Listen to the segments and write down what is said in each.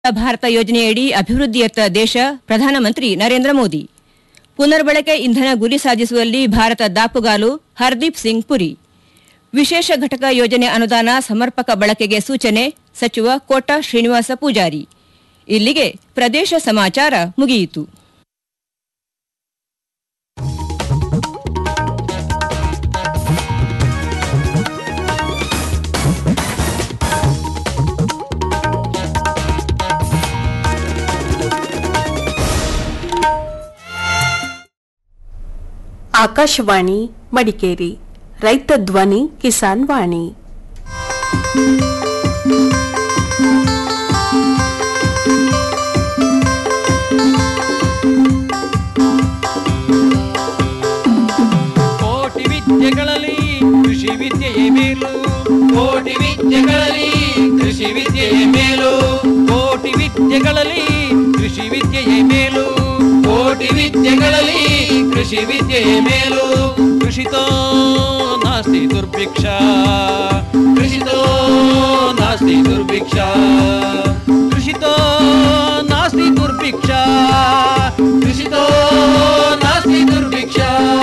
ಭಾರತ ಯೋಜನೆಯಡಿ ಅಭಿವೃದ್ಧಿಯತ್ತ ದೇಶ ಪ್ರಧಾನಮಂತ್ರಿ ನರೇಂದ್ರ ಮೋದಿ ಪುನರ್ಬಳಕೆ ಇಂಧನ ಗುರಿ ಸಾಧಿಸುವಲ್ಲಿ ಭಾರತ ದಾಪುಗಾಲು ಹರ್ದೀಪ್ ಸಿಂಗ್ ಪುರಿ ವಿಶೇಷ ಘಟಕ ಯೋಜನೆ ಅನುದಾನ ಸಮರ್ಪಕ ಬಳಕೆಗೆ ಸೂಚನೆ ಸಚಿವ ಕೋಟ ಶ್ರೀನಿವಾಸ ಪೂಜಾರಿ ಇಲ್ಲಿಗೆ ಪ್ರದೇಶ ಸಮಾಚಾರ ಮುಗಿಯಿತು ಆಕಾಶವಾಣಿ ಮಡಿಕೇರಿ ರೈತ ಧ್ವನಿ ಕಿಸಾನ್ ವಾಣಿ ಕೋಟಿ ವಿದ್ಯೆಗಳಲ್ಲಿ ಕೃಷಿ ವಿದ್ಯೆಯೇ ಮೇಲು ಕೋಟಿ ವಿದ್ಯೆಗಳಲ್ಲಿ ಕೃಷಿ ವಿದ್ಯೆಯೇ ಮೇಲು ಕೋಟಿ ವಿದ್ಯೆಗಳಲ್ಲಿ ಕೃಷಿ ವಿದ್ಯೆಯೇ ಮೇಲು ಕೋಟಿ ವಿದ್ಯೆಗಳಲ್ಲಿ ಕೃಷಿ ವಿದ್ಯೆಯೇ ಮೇಲು ಕೃಷಿತೋ ನಾಸ್ತಿ ದುರ್ಭಿಕ್ಷ ಕೃಷಿತೋ ನಾಸ್ತಿ ದುರ್ಭಿಕ್ಷ ಕೃಷಿತೋ ನಾಸ್ತಿ ದುರ್ಭಿಕ್ಷ ಕೃಷಿತೋ ನಾಸ್ತಿ ದುರ್ಭಿಕ್ಷ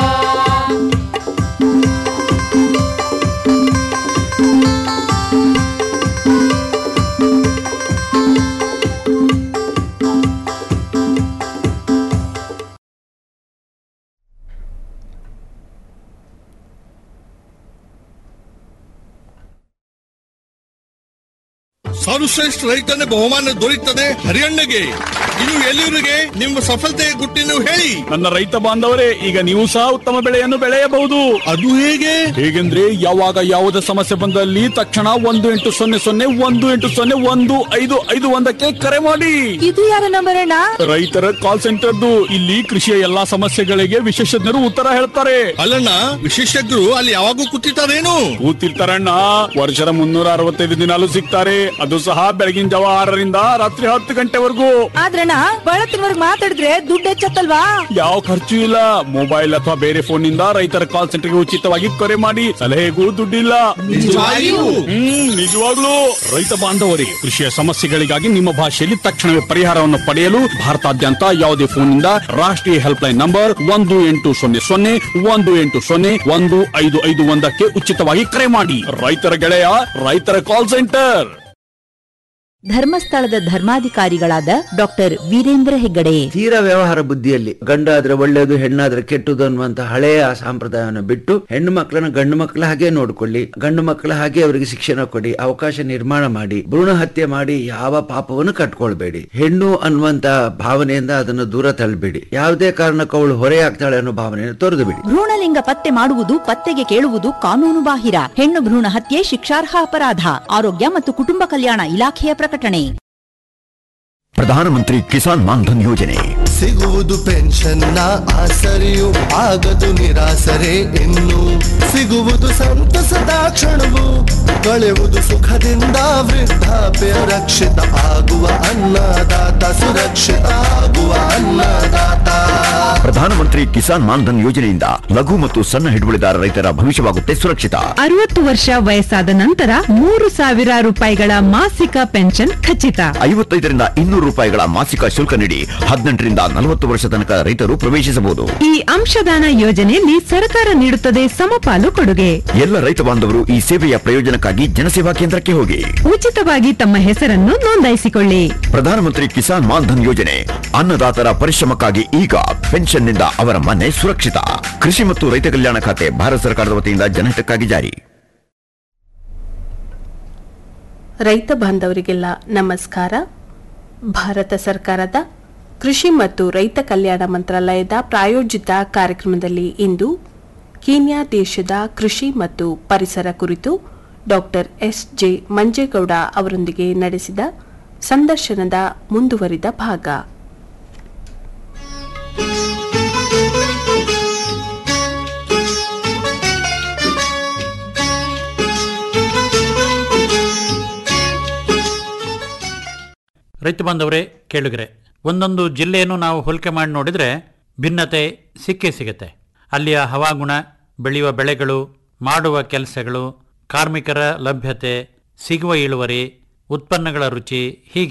ಸರ್ವಶ್ರೇಷ್ಠ ರೈತನ ಬಹುಮಾನ ದೊರೆಯುತ್ತದೆ ಹರಿಯಣ್ಣಗೆ ಇದು ಎಲ್ಲಿವರಿಗೆ ನಿಮ್ಮ ಸಫಲತೆಯ ಗುಟ್ಟಿನ ಹೇಳಿ ನನ್ನ ರೈತ ಬಾಂಧವರೇ ಈಗ ನೀವು ಸಹ ಉತ್ತಮ ಬೆಳೆಯನ್ನು ಬೆಳೆಯಬಹುದು ಅದು ಹೇಗೆ ಹೇಗೆಂದ್ರೆ ಯಾವಾಗ ಯಾವುದೇ ಸಮಸ್ಯೆ ಬಂದಲ್ಲಿ ತಕ್ಷಣ ಒಂದು ಎಂಟು ಸೊನ್ನೆ ಸೊನ್ನೆ ಒಂದು ಎಂಟು ಸೊನ್ನೆ ಒಂದು ಐದು ಐದು ಒಂದಕ್ಕೆ ಕರೆ ಮಾಡಿ ಇದು ಯಾರ ನಂಬರ್ ಅಣ್ಣ ರೈತರ ಕಾಲ್ ಸೆಂಟರ್ದು ಇಲ್ಲಿ ಕೃಷಿಯ ಎಲ್ಲಾ ಸಮಸ್ಯೆಗಳಿಗೆ ವಿಶೇಷಜ್ಞರು ಉತ್ತರ ಹೇಳ್ತಾರೆ ಅಲ್ಲಣ್ಣ ವಿಶೇಷಜ್ಞರು ಅಲ್ಲಿ ಯಾವಾಗೂ ಕೂತಿರ್ತಾರೇನು ಕೂತಿರ್ತಾರಣ್ಣ ವರ್ಷದ ಮುನ್ನೂರ ಅರವತ್ತೈದು ದಿನಾಲು ಸಿಗ್ತಾರೆ ಅದು ಸಹ ಬೆಳಗಿನ ಜಾವ ಆರರಿಂದ ರಾತ್ರಿ ಹತ್ತು ಗಂಟೆವರೆಗೂ ಆದ್ರಣ್ಣ ಬಳತ್ತಿನವರ್ಗ್ ಮಾತಾಡಿದ್ರೆ ದುಡ್ಡು ಹೆಚ್ಚತ್ತಲ್ವಾ ಯಾವ ಖರ್ಚು ಇಲ್ಲ ಮೊಬೈಲ್ ಅಥವಾ ಬೇರೆ ಫೋನ್ ನಿಂದ ರೈತರ ಕಾಲ್ ಸೆಂಟರ್ಗೆ ಉಚಿತವಾಗಿ ಕರೆ ಮಾಡಿ ಸಲಹೆಗೂ ದುಡ್ಡಿಲ್ಲ ನಿಜವಾಗಿಯೂ? ಹ್ಮ್ ನಿಜವಾಗ್ಲೂ ರೈತ ಬಾಂಧವರಿಗೆ ಕೃಷಿಯ ಸಮಸ್ಯೆಗಳಿಗಾಗಿ ನಿಮ್ಮ ಭಾಷೆಯಲ್ಲಿ ತಕ್ಷಣವೇ ಪರಿಹಾರವನ್ನು ಪಡೆಯಲು ಭಾರತಾದ್ಯಂತ ಯಾವುದೇ ಫೋನ್ ನಿಂದ ರಾಷ್ಟ್ರೀಯ ಹೆಲ್ಪ್ ಲೈನ್ ನಂಬರ್ ಒಂದು ಎಂಟು ಸೊನ್ನೆ ಸೊನ್ನೆ ಒಂದು ಎಂಟು ಸೊನ್ನೆ ಒಂದು ಐದು ಐದು ಒಂದಕ್ಕೆ ಉಚಿತವಾಗಿ ಕರೆ ಮಾಡಿ ರೈತರ ಗೆಳೆಯ ರೈತರ ಕಾಲ್ ಸೆಂಟರ್ ಧರ್ಮಸ್ಥಳದ ಧರ್ಮಾಧಿಕಾರಿಗಳಾದ ಡಾಕ್ಟರ್ ವೀರೇಂದ್ರ ಹೆಗ್ಗಡೆ ತೀರ ವ್ಯವಹಾರ ಬುದ್ಧಿಯಲ್ಲಿ ಗಂಡಾದ್ರೆ ಒಳ್ಳೇದು ಹೆಣ್ಣಾದ್ರೆ ಕೆಟ್ಟದು ಅನ್ನುವಂತ ಹಳೆಯ ಸಂಪ್ರದಾಯವನ್ನು ಬಿಟ್ಟು ಹೆಣ್ಣು ಮಕ್ಕಳನ್ನ ಗಂಡು ಮಕ್ಕಳ ಹಾಗೆ ನೋಡ್ಕೊಳ್ಳಿ ಗಂಡು ಮಕ್ಕಳ ಹಾಗೆ ಅವರಿಗೆ ಶಿಕ್ಷಣ ಕೊಡಿ ಅವಕಾಶ ನಿರ್ಮಾಣ ಮಾಡಿ ಭ್ರೂಣ ಹತ್ಯೆ ಮಾಡಿ ಯಾವ ಪಾಪವನ್ನು ಕಟ್ಕೊಳ್ಬೇಡಿ ಹೆಣ್ಣು ಅನ್ನುವಂತ ಭಾವನೆಯಿಂದ ಅದನ್ನು ದೂರ ತಳ್ಳಬೇಡಿ ಯಾವುದೇ ಕಾರಣಕ್ಕೂ ಅವಳು ಹೊರೆಯಾಗ್ತಾಳೆ ಅನ್ನೋ ಭಾವನೆಯನ್ನು ತೊರೆದು ಬಿಡಿ ಭ್ರೂಣಲಿಂಗ ಪತ್ತೆ ಮಾಡುವುದು ಪತ್ತೆಗೆ ಕೇಳುವುದು ಕಾನೂನು ಬಾಹಿರ ಹೆಣ್ಣು ಭ್ರೂಣ ಹತ್ಯೆ ಶಿಕ್ಷಾರ್ಹ ಅಪರಾಧ ಆರೋಗ್ಯ ಮತ್ತು ಕುಟುಂಬ ಕಲ್ಯಾಣ ಇಲಾಖೆಯ ಪ್ರಕಟಣೆ ಪ್ರಧಾನಮಂತ್ರಿ ಕಿಸಾನ್ ಮಾನ್ಧನ್ ಯೋಜನೆ ಸಿಗುವುದು ಪೆನ್ಷನ್ನ ಆಸರೆಯು ಆಗದು ನಿರಾಸರೆ ಇನ್ನು ಸಿಗುವುದು ಸಂತಸದ ಕ್ಷಣವು ಕಳೆಯುವುದು ಸುಖದಿಂದ ವೃದ್ಧಾಪ್ಯ ರಕ್ಷಿತ ಆಗುವ ಅನ್ನದಾತ ಸುರಕ್ಷಿತ ಆಗುವ ಅನ್ನದಾತ ಪ್ರಧಾನಮಂತ್ರಿ ಕಿಸಾನ್ ಮಾನ್ಧನ್ ಯೋಜನೆಯಿಂದ ಲಘು ಮತ್ತು ಸಣ್ಣ ಹಿಡುವಳಿದಾರ ರೈತರ ಭವಿಷ್ಯವಾಗುತ್ತೆ ಸುರಕ್ಷಿತ ಅರವತ್ತು ವರ್ಷ ವಯಸ್ಸಾದ ನಂತರ ಮೂರು ಸಾವಿರ ರೂಪಾಯಿಗಳ ಮಾಸಿಕ ಪೆನ್ಷನ್ ಖಚಿತ ಐವತ್ತೈದರಿಂದ ಇನ್ನೂರು ರೂಪಾಯಿಗಳ ಮಾಸಿಕ ಶುಲ್ಕ ನೀಡಿ ಹದಿನೆಂಟರಿಂದ ನಲವತ್ತು ವರ್ಷ ತನಕ ರೈತರು ಪ್ರವೇಶಿಸಬಹುದು ಈ ಅಂಶದಾನ ಯೋಜನೆಯಲ್ಲಿ ಸರ್ಕಾರ ನೀಡುತ್ತದೆ ಸಮಪಾಲು ಕೊಡುಗೆ ಎಲ್ಲ ರೈತ ಬಾಂಧವರು ಈ ಸೇವೆಯ ಪ್ರಯೋಜನಕ್ಕಾಗಿ ಜನಸೇವಾ ಕೇಂದ್ರಕ್ಕೆ ಹೋಗಿ ಉಚಿತವಾಗಿ ತಮ್ಮ ಹೆಸರನ್ನು ನೋಂದಾಯಿಸಿಕೊಳ್ಳಿ ಪ್ರಧಾನಮಂತ್ರಿ ಕಿಸಾನ್ ಮಾನ್ಧನ್ ಯೋಜನೆ ಅನ್ನದಾತರ ಪರಿಶ್ರಮಕ್ಕಾಗಿ ಈಗ ಪೆನ್ಷನ್ನಿಂದ ಅವರ ಮನೆ ಸುರಕ್ಷಿತ ಕೃಷಿ ಮತ್ತು ರೈತ ಕಲ್ಯಾಣ ಖಾತೆ ಭಾರತ ಸರ್ಕಾರದ ವತಿಯಿಂದ ಜನಹಿತಕ್ಕಾಗಿ ಜಾರಿ ರೈತ ಬಾಂಧವರಿಗೆಲ್ಲ ನಮಸ್ಕಾರ ಭಾರತ ಸರ್ಕಾರದ ಕೃಷಿ ಮತ್ತು ರೈತ ಕಲ್ಯಾಣ ಮಂತ್ರಾಲಯದ ಪ್ರಾಯೋಜಿತ ಕಾರ್ಯಕ್ರಮದಲ್ಲಿ ಇಂದು ಕೀನ್ಯಾ ದೇಶದ ಕೃಷಿ ಮತ್ತು ಪರಿಸರ ಕುರಿತು ಡಾಕ್ಟರ್ ಎಸ್ ಜೆ ಮಂಜೇಗೌಡ ಅವರೊಂದಿಗೆ ನಡೆಸಿದ ಸಂದರ್ಶನದ ಮುಂದುವರಿದ ಭಾಗ ರೈತ ಬಾಂಧವರೇ ಕೇಳುಗರೆ ಒಂದೊಂದು ಜಿಲ್ಲೆಯನ್ನು ನಾವು ಹೋಲಿಕೆ ಮಾಡಿ ನೋಡಿದರೆ ಭಿನ್ನತೆ ಸಿಕ್ಕೇ ಸಿಗುತ್ತೆ ಅಲ್ಲಿಯ ಹವಾಗುಣ ಬೆಳೆಯುವ ಬೆಳೆಗಳು ಮಾಡುವ ಕೆಲಸಗಳು ಕಾರ್ಮಿಕರ ಲಭ್ಯತೆ ಸಿಗುವ ಇಳುವರಿ ಉತ್ಪನ್ನಗಳ ರುಚಿ ಹೀಗೆ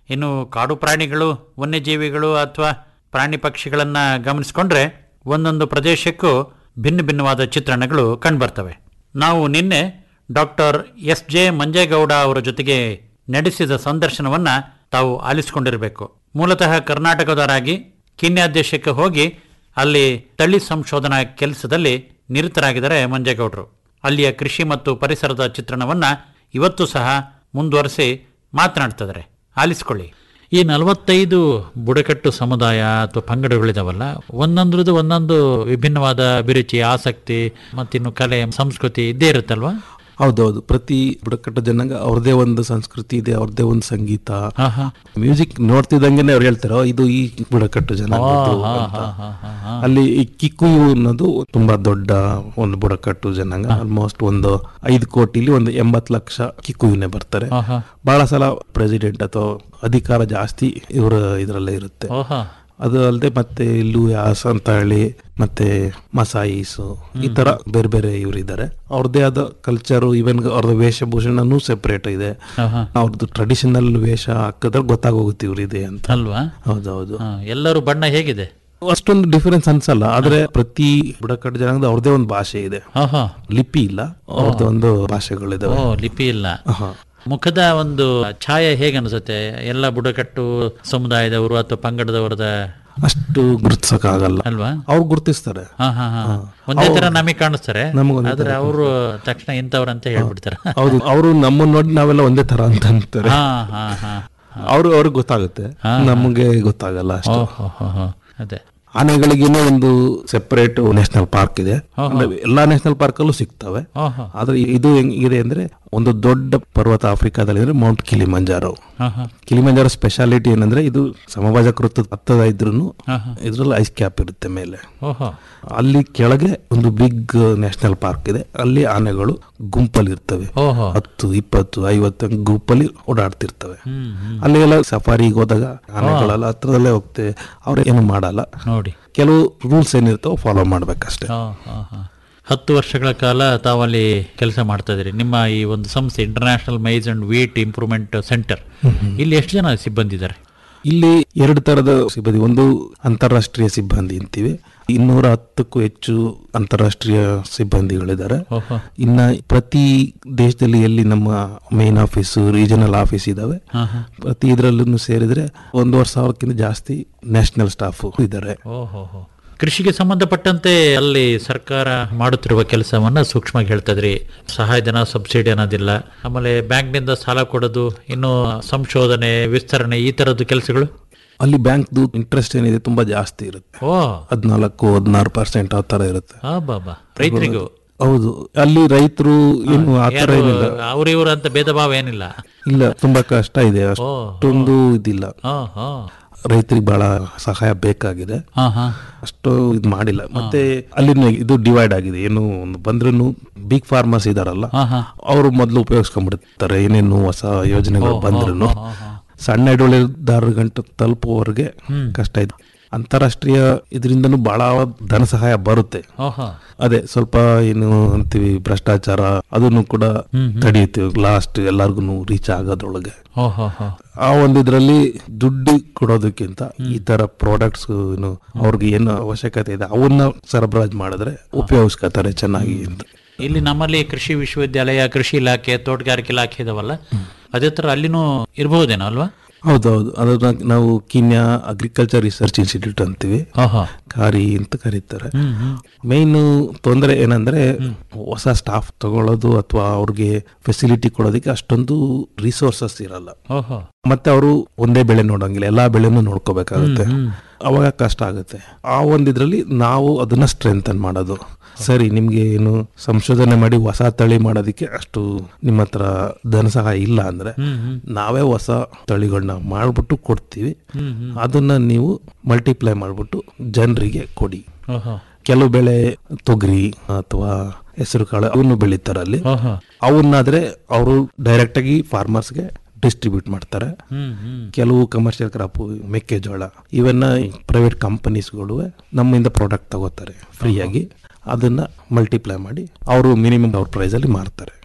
ಇನ್ನು ಕಾಡು ಪ್ರಾಣಿಗಳು ವನ್ಯಜೀವಿಗಳು ಅಥವಾ ಪ್ರಾಣಿ ಪಕ್ಷಿಗಳನ್ನ ಗಮನಿಸಿಕೊಂಡ್ರೆ ಒಂದೊಂದು ಪ್ರದೇಶಕ್ಕೂ ಭಿನ್ನ ಭಿನ್ನವಾದ ಚಿತ್ರಣಗಳು ಕಂಡುಬರ್ತವೆ ನಾವು ನಿನ್ನೆ ಡಾಕ್ಟರ್ ಎಸ್ ಜೆ ಮಂಜೇಗೌಡ ಅವರ ಜೊತೆಗೆ ನಡೆಸಿದ ಸಂದರ್ಶನವನ್ನ ತಾವು ಆಲಿಸಿಕೊಂಡಿರಬೇಕು ಮೂಲತಃ ಕರ್ನಾಟಕದವರಾಗಿ ಕೀನ್ಯಾ ದೇಶಕ್ಕೆ ಹೋಗಿ ಅಲ್ಲಿ ತಳಿ ಸಂಶೋಧನಾ ಕೆಲಸದಲ್ಲಿ ನಿರತರಾಗಿದ್ದಾರೆ ಮಂಜೇಗೌಡರು ಅಲ್ಲಿಯ ಕೃಷಿ ಮತ್ತು ಪರಿಸರದ ಚಿತ್ರಣವನ್ನ ಇವತ್ತು ಸಹ ಮುಂದುವರಿಸಿ ಮಾತನಾಡ್ತಿದ್ದಾರೆ ಆಲಿಸ್ಕೊಳ್ಳಿ ಈ ನಲವತ್ತೈದು ಬುಡಕಟ್ಟು ಸಮುದಾಯ ಅಥವಾ ಪಂಗಡಗಳಿದಾವಲ್ಲ ಒಂದೊಂದ್ರದ್ದು ಒಂದೊಂದು ವಿಭಿನ್ನವಾದ ಅಭಿರುಚಿ ಆಸಕ್ತಿ ಮತ್ತಿನ್ನು ಕಲೆ ಸಂಸ್ಕೃತಿ ಇದ್ದೇ ಇರುತ್ತಲ್ವಾ ಹೌದೌದು ಪ್ರತಿ ಬುಡಕಟ್ಟು ಜನಾಂಗ ಅವ್ರದೇ ಒಂದು ಸಂಸ್ಕೃತಿ ಇದೆ ಅವ್ರದೇ ಒಂದು ಸಂಗೀತ ಮ್ಯೂಸಿಕ್ ನೋಡ್ತಿದ್ದಂಗೆನೆ ಅವ್ರು ಹೇಳ್ತಾರೆ "ಓ, ಇದು ಈ ಬುಡಕಟ್ಟು ಜನಾಂಗದ್ದು ಆ, ಹಾ, ಅಂತ. ಹಾ, ಹಾ, ಹಾ, ಹಾ. ಅಲ್ಲಿ ಈ ಕಿಕ್ಕುಯು ಅನ್ನೋದು ತುಂಬಾ ದೊಡ್ಡ ಒಂದು ಬುಡಕಟ್ಟು ಜನಾಂಗ ಆಲ್ಮೋಸ್ಟ್ ಒಂದು ಐದು ಕೋಟಿಲಿ ಒಂದು ಎಂಬತ್ತು ಲಕ್ಷ ಕಿಕ್ಕುಯುನೇ ಬರ್ತಾರೆ ಆಹಾ. ಬಹಳ ಸಲ ಪ್ರೆಸಿಡೆಂಟ್ ಅಥವಾ ಅಧಿಕಾರ ಜಾಸ್ತಿ ಇವರ ಇದ್ರಲ್ಲೇ ಇರುತ್ತೆ ಓಹೋ ಅದು ಅಲ್ಲದೆ ಮತ್ತೆ ಲೂಯಾಸ್ ಅಂತ ಹೇಳಿ ಮತ್ತೆ ಮಸಾಯಿಸು ಈ ತರ ಬೇರೆ ಬೇರೆ ಇವರಿದ್ದಾರೆ ಅವ್ರದ್ದೇ ಆದ ಕಲ್ಚರು ಇವನ್ ಅವ್ರದ್ದು ವೇಷಭೂಷಣನೂ ಸೆಪರೇಟ್ ಇದೆ ಆಹಾ. ಅವ್ರದ್ದು ಟ್ರೆಡಿಷನಲ್ ವೇಷ ಹಾಕಿದ್ರೆ ಗೊತ್ತಾಗೋಗುತ್ತೆ ಇವ್ರಿದೆ ಅಂತ ಅಲ್ವಾ ಹೌದೌದು ಹಾ, ಎಲ್ಲರೂ ಬಣ್ಣ ಹೇಗಿದೆ ಅಷ್ಟೊಂದು ಡಿಫರೆನ್ಸ್ ಅನ್ಸಲ್ಲ ಆದ್ರೆ ಪ್ರತಿ ಬುಡಕಟ್ಟು ಜನಾಂಗದ ಅವ್ರದೇ ಒಂದು ಭಾಷೆ ಇದೆ ಆಹಾ. ಲಿಪಿ ಇಲ್ಲ ಅವ್ರದ್ದು ಒಂದು ಭಾಷೆಗಳಿದಾವೆ ಓ ಲಿಪಿ ಇಲ್ಲ ಆಹಾ. ಮುಖದ ಒಂದು ಛಾಯೆ ಹೇಗೆ ಅನಿಸುತ್ತೆ ಎಲ್ಲ ಬುಡಕಟ್ಟು ಸಮುದಾಯದವರು ಅಥವಾ ಪಂಗಡದವರದ ಅಷ್ಟು ಗುರುತಿಸಕ್ಕಾಗಲ್ಲ ಅಲ್ವಾ ಅವ್ರು ಗುರುತಿಸ್ತಾರೆ ಹಾ ಹಾ ಹಾ ಒಂದೇ ತರ ನಮಗೆ ಕಾಣಿಸ್ತಾರೆ ನಮಗೊಂದೇ ಆದ್ರೆ ತರ ಅವರು ತಕ್ಷಣ ಇಂಥವ್ರಂತ ಹೇಳ್ಬಿಡ್ತಾರೆ ಹೌದು ಅವರು ನಮ್ಮನ್ನ ನೋಡಿ ನಾವೆಲ್ಲ ಒಂದೇ ತರ ಅಂತ ಅಂತಾರೆ ಹಾ ಹಾ ಹಾ ಅವ್ರು ಅವ್ರಿಗೆ ಗೊತ್ತಾಗುತ್ತೆ ನಮಗೆ ಗೊತ್ತಾಗಲ್ಲ ಅಷ್ಟು ಓಹೋ ಹೋ ಹೋ ಅದೇ ಆನೆಗಳಿಗೇನೆ ಒಂದು ಸೆಪರೇಟ್ ನ್ಯಾಷನಲ್ ಪಾರ್ಕ್ ಇದೆ ಅಂದ್ರೆ ಎಲ್ಲಾ ನ್ಯಾಷನಲ್ ಪಾರ್ಕ್ ಅಲ್ಲೂ ಸಿಗ್ತವೆ ಓಹೋ ಆದ್ರೆ ಇದು ಹೆಂಗಿದೆ ಅಂದ್ರೆ ಒಂದು ದೊಡ್ಡ ಪರ್ವತ ಆಫ್ರಿಕಾದಲ್ಲಿ ಅಂದ್ರೆ ಮೌಂಟ್ ಕಿಲಿಮಂಜಾರೋ ಹಾ ಹಾ ಕಿಲಿಮಂಜಾರೋ ಸ್ಪೆಷಾಲಿಟಿ ಏನಂದ್ರೆ ಇದು ಸಮಭಾಜಕೃತ ಹತ್ತದ ಇದ್ರೂ ಆಹಾ. ಇದ್ರಲ್ಲಿ ಐಸ್ ಕ್ಯಾಪ್ ಇರುತ್ತೆ ಮೇಲೆ ಓಹೋ ಅಲ್ಲಿ ಕೆಳಗೆ ಒಂದು ಬಿಗ್ ನ್ಯಾಷನಲ್ ಪಾರ್ಕ್ ಇದೆ ಅಲ್ಲಿ ಆನೆಗಳು ಗುಂಪಲ್ಲಿ ಇರ್ತವೆ ಓಹೋ ಹತ್ತು ಇಪ್ಪತ್ತು ಐವತ್ತು ಹಂಗ್ ಗುಂಪಲ್ಲಿ ಓಡಾಡ್ತಿರ್ತವೆ ಹ್ಮ್ ಹ್ಮ್ ಅಲ್ಲಿ ಎಲ್ಲ ಸಫಾರಿಗೆ ಹೋದಾಗ ಆನೆಗಳೆಲ್ಲ ಹತ್ರದಲ್ಲೇ ಹೋಗ್ತವೆ ಅವ್ರು ಏನು ಮಾಡಲ್ಲ ನೋಡಿ ಕೆಲವು ರೂಲ್ಸ್ ಏನಿರ್ತಾವ ಫಾಲೋ ಮಾಡ್ಬೇಕಷ್ಟೇ ಹಾ ಹಾ ಹಾ ಹತ್ತು ವರ್ಷಗಳ ಕಾಲ ತಾವಲ್ಲಿ ಕೆಲಸ ಮಾಡ್ತಾ ಇದ್ದೀರಿ ನಿಮ್ಮ ಈ ಒಂದು ಸಂಸ್ಥೆ international maize and wheat improvement centre ಇಲ್ಲಿ ಎಷ್ಟು ಜನ ಸಿಬ್ಬಂದಿ ಇದ್ದಾರೆ ಇಲ್ಲಿ ಎರಡು ತರದ ಸಿಬ್ಬಂದಿ ಒಂದು ಅಂತಾರಾಷ್ಟ್ರೀಯ ಸಿಬ್ಬಂದಿ ಅಂತೀವಿ ಇನ್ನೂರ ಹತ್ತಕ್ಕೂ ಹೆಚ್ಚು ಅಂತಾರಾಷ್ಟ್ರೀಯ ಸಿಬ್ಬಂದಿಗಳಿದ್ದಾರೆ ಓಹೋ ಇನ್ನ ಪ್ರತಿ ದೇಶದಲ್ಲಿ ಎಲ್ಲಿ ನಮ್ಮ ಮೇನ್ ಆಫೀಸ್ ರೀಜನಲ್ ಆಫೀಸ್ ಇದಾವೆ ಹಾ ಹಾ ಪ್ರತಿ ಇದರಲ್ಲೂ ಸೇರಿದ್ರೆ ಒಂದೂವರೆ ಸಾವಿರಕ್ಕಿಂತ ಜಾಸ್ತಿ ನ್ಯಾಷನಲ್ ಸ್ಟಾಫ್ ಇದ್ದಾರೆ ಓಹೋ ಹೋ. ಕೃಷಿಗೆ ಸಂಬಂಧಪಟ್ಟಂತೆ ಅಲ್ಲಿ ಸರ್ಕಾರ ಮಾಡುತ್ತಿರುವ ಕೆಲಸವನ್ನ ಸೂಕ್ಷ್ಮವಾಗಿ ಹೇಳ್ತಾ ಇದ್ರಿ ಸಹಾಯಧನ ಸಬ್ಸಿಡಿ ಅನ್ನೋದಿಲ್ಲ ಆಮೇಲೆ ಬ್ಯಾಂಕ್ನಿಂದ ಸಾಲ ಕೊಡೋದು ಇನ್ನು ಸಂಶೋಧನೆ ವಿಸ್ತರಣೆ ಈ ತರದ್ದು ಕೆಲಸಗಳು ಅಲ್ಲಿ ಬ್ಯಾಂಕ್ದು ಇಂಟ್ರೆಸ್ಟ್ ಏನಿದೆ ತುಂಬಾ ಜಾಸ್ತಿ ಇರುತ್ತೆ ಓ ಹದಿನಾಲ್ಕು ಹದಿನಾರು ಪರ್ಸೆಂಟ್ ಆ ತರ ಇರುತ್ತೆ ಆ ಬಾಬಾ ರೈತರಿಗೂ ಹೌದು ಅಲ್ಲಿ ರೈತರು ಏನು ಆ ತರ ಯಾರು ಏನಿಲ್ಲ ಅವ್ರ ಇವ್ರು ಅಂತ ಭೇದ ಭಾವ ಏನಿಲ್ಲ ಇಲ್ಲ ತುಂಬಾ ಕಷ್ಟ ಇದೆ ಅಷ್ಟೊಂದು ಇದಿಲ್ಲ ಹಾ ಹಾ ರೈತರಿಗೆ ಬಹಳ ಸಹಾಯ ಬೇಕಾಗಿದೆ ಹಾ ಹಾ ಅಷ್ಟು ಇದು ಮಾಡಿಲ್ಲ ಮತ್ತೆ ಅಲ್ಲಿ ಇದು ಡಿವೈಡ್ ಆಗಿದೆ ಏನು ಒಂದು ಬಂದ್ರೂ ಬಿಗ್ ಫಾರ್ಮರ್ಸ್ ಇದಾರಲ್ಲ ಹಾ ಹಾ ಅವರು ಮೊದಲು ಉಪಯೋಗಿಸ್ಕೊಂಡ್ಬಿಡ್ತಾರೆ ಏನೇನು ಹೊಸ ಯೋಜನೆಗಳು ಬಂದ್ರು ಸಣ್ಣ ಹಿಡುವಳಿದಾರರ ಗಂಟು ತಲುಪುವವರೆಗೆ ಕಷ್ಟ ಇದೆ ಅಂತಾರಾಷ್ಟ್ರೀಯ ಇದರಿಂದನೂ ಬಹಳ ಧನ ಸಹಾಯ ಬರುತ್ತೆ ಓಹೋ ಅದೇ ಸ್ವಲ್ಪ ಏನು ಅಂತೀವಿ ಭ್ರಷ್ಟಾಚಾರ ಅದನ್ನು ಕೂಡ ತಡೆಯುತ್ತೀವಿ ಲಾಸ್ಟ್ ಎಲ್ಲಾರ್ಗು ರೀಚ್ ಆಗೋದ್ರೊಳಗೆ ಓಹೋ ಹೋ ಆ ಒಂದು ಇದ್ರಲ್ಲಿ ದುಡ್ಡು ಕೊಡೋದಕ್ಕಿಂತ ಈ ತರ ಪ್ರಾಡಕ್ಟ್ಸ್ ಏನು ಅವ್ರಿಗೆ ಏನು ಅವಶ್ಯಕತೆ ಇದೆ ಅವನ್ನ ಸರಬರಾಜು ಮಾಡಿದ್ರೆ ಉಪಯೋಗಿಸ್ಕೊತಾರೆ ಚೆನ್ನಾಗಿ ಅಂತ ಇಲ್ಲಿ ನಮ್ಮಲ್ಲಿ ಕೃಷಿ ವಿಶ್ವವಿದ್ಯಾಲಯ ಕೃಷಿ ಇಲಾಖೆ ತೋಟಗಾರಿಕೆ ಇಲಾಖೆ ಇದಾವಲ್ಲ ಅದೇ ತರ ಅಲ್ಲಿನೂ ಇರಬಹುದೇನೋ ಅಲ್ವಾ ಹೌದೌದು ಅದನ್ನ ನಾವು ಕೀನ್ಯಾ ಅಗ್ರಿಕಲ್ಚರ್ ರಿಸರ್ಚ್ ಇನ್ಸ್ಟಿಟ್ಯೂಟ್ ಅಂತೀವಿ ಓಹೋ ಕಾರಿ ಅಂತ ಕರೀತಾರೆ ಹ್ಮ್ ಹ್ಮ್ ಮೇನ್ ತೊಂದರೆ ಏನಂದ್ರೆ ಹೊಸ ಸ್ಟಾಫ್ ತಗೊಳ್ಳೋದು ಅಥವಾ ಅವ್ರಿಗೆ ಫೆಸಿಲಿಟಿ ಕೊಡೋದಕ್ಕೆ ಅಷ್ಟೊಂದು ರಿಸೋರ್ಸಸ್ ಇರಲ್ಲ ಓಹೋ ಮತ್ತೆ ಅವರು ಒಂದೇ ಬೆಳೆ ನೋಡಂಗಿಲ್ಲ ಎಲ್ಲಾ ಬೆಳೆನೂ ನೋಡ್ಕೋಬೇಕಾಗುತ್ತೆ ಅವಾಗ ಕಷ್ಟ ಆಗುತ್ತೆ ಆ ಒಂದಿದ್ರಲ್ಲಿ ನಾವು ಅದನ್ನ ಸ್ಟ್ರೆಂಥನ್ ಮಾಡೋದು ಸರಿ ನಿಮ್ಗೆ ಏನು ಸಂಶೋಧನೆ ಮಾಡಿ ಹೊಸ ತಳಿ ಮಾಡೋದಕ್ಕೆ ಅಷ್ಟು ನಿಮ್ಮ ಹತ್ರ ಧನ ಸಹಾಯ ಇಲ್ಲ ಅಂದ್ರೆ ನಾವೇ ಹೊಸ ತಳಿಗಳನ್ನ ಮಾಡ್ಬಿಟ್ಟು ಕೊಡ್ತೀವಿ ಅದನ್ನ ನೀವು ಮಲ್ಟಿಪ್ಲೈ ಮಾಡ್ಬಿಟ್ಟು ಜನರಿಗೆ ಕೊಡಿ ಓಹೋ ಕೆಲವು ಬೆಳೆ ತೊಗರಿ ಅಥವಾ ಹೆಸರು ಕಾಳು ಅವನ್ನು ಬೆಳೀತಾರೆ ಅಲ್ಲಿ ಓಹೋ ಅವನ್ನಾದ್ರೆ ಅವರು ಡೈರೆಕ್ಟ್ ಆಗಿ ಫಾರ್ಮರ್ಸ್ಗೆ ಡಿಸ್ಟ್ರಿಬ್ಯೂಟ್ ಮಾಡ್ತಾರೆ ಹ್ಮ್ ಹ್ಮ್ ಕೆಲವು ಕಮರ್ಷಿಯಲ್ ಕ್ರಾಪ್ ಮೆಕ್ಕೆಜೋಳ ಇವನ್ನ ಪ್ರೈವೇಟ್ ಕಂಪನೀಸ್ಗಳು ನಮ್ಮಿಂದ ಪ್ರಾಡಕ್ಟ್ ತಗೋತಾರೆ ಫ್ರೀಯಾಗಿ ಅದನ್ನ ಮಲ್ಟಿಪ್ಲೈ ಮಾಡಿ ಅವರು ಮಿನಿಮಮ್ ಅವ್ರ ಪ್ರೈಸ್ ಅಲ್ಲಿ ಮಾರ್ತಾರೆ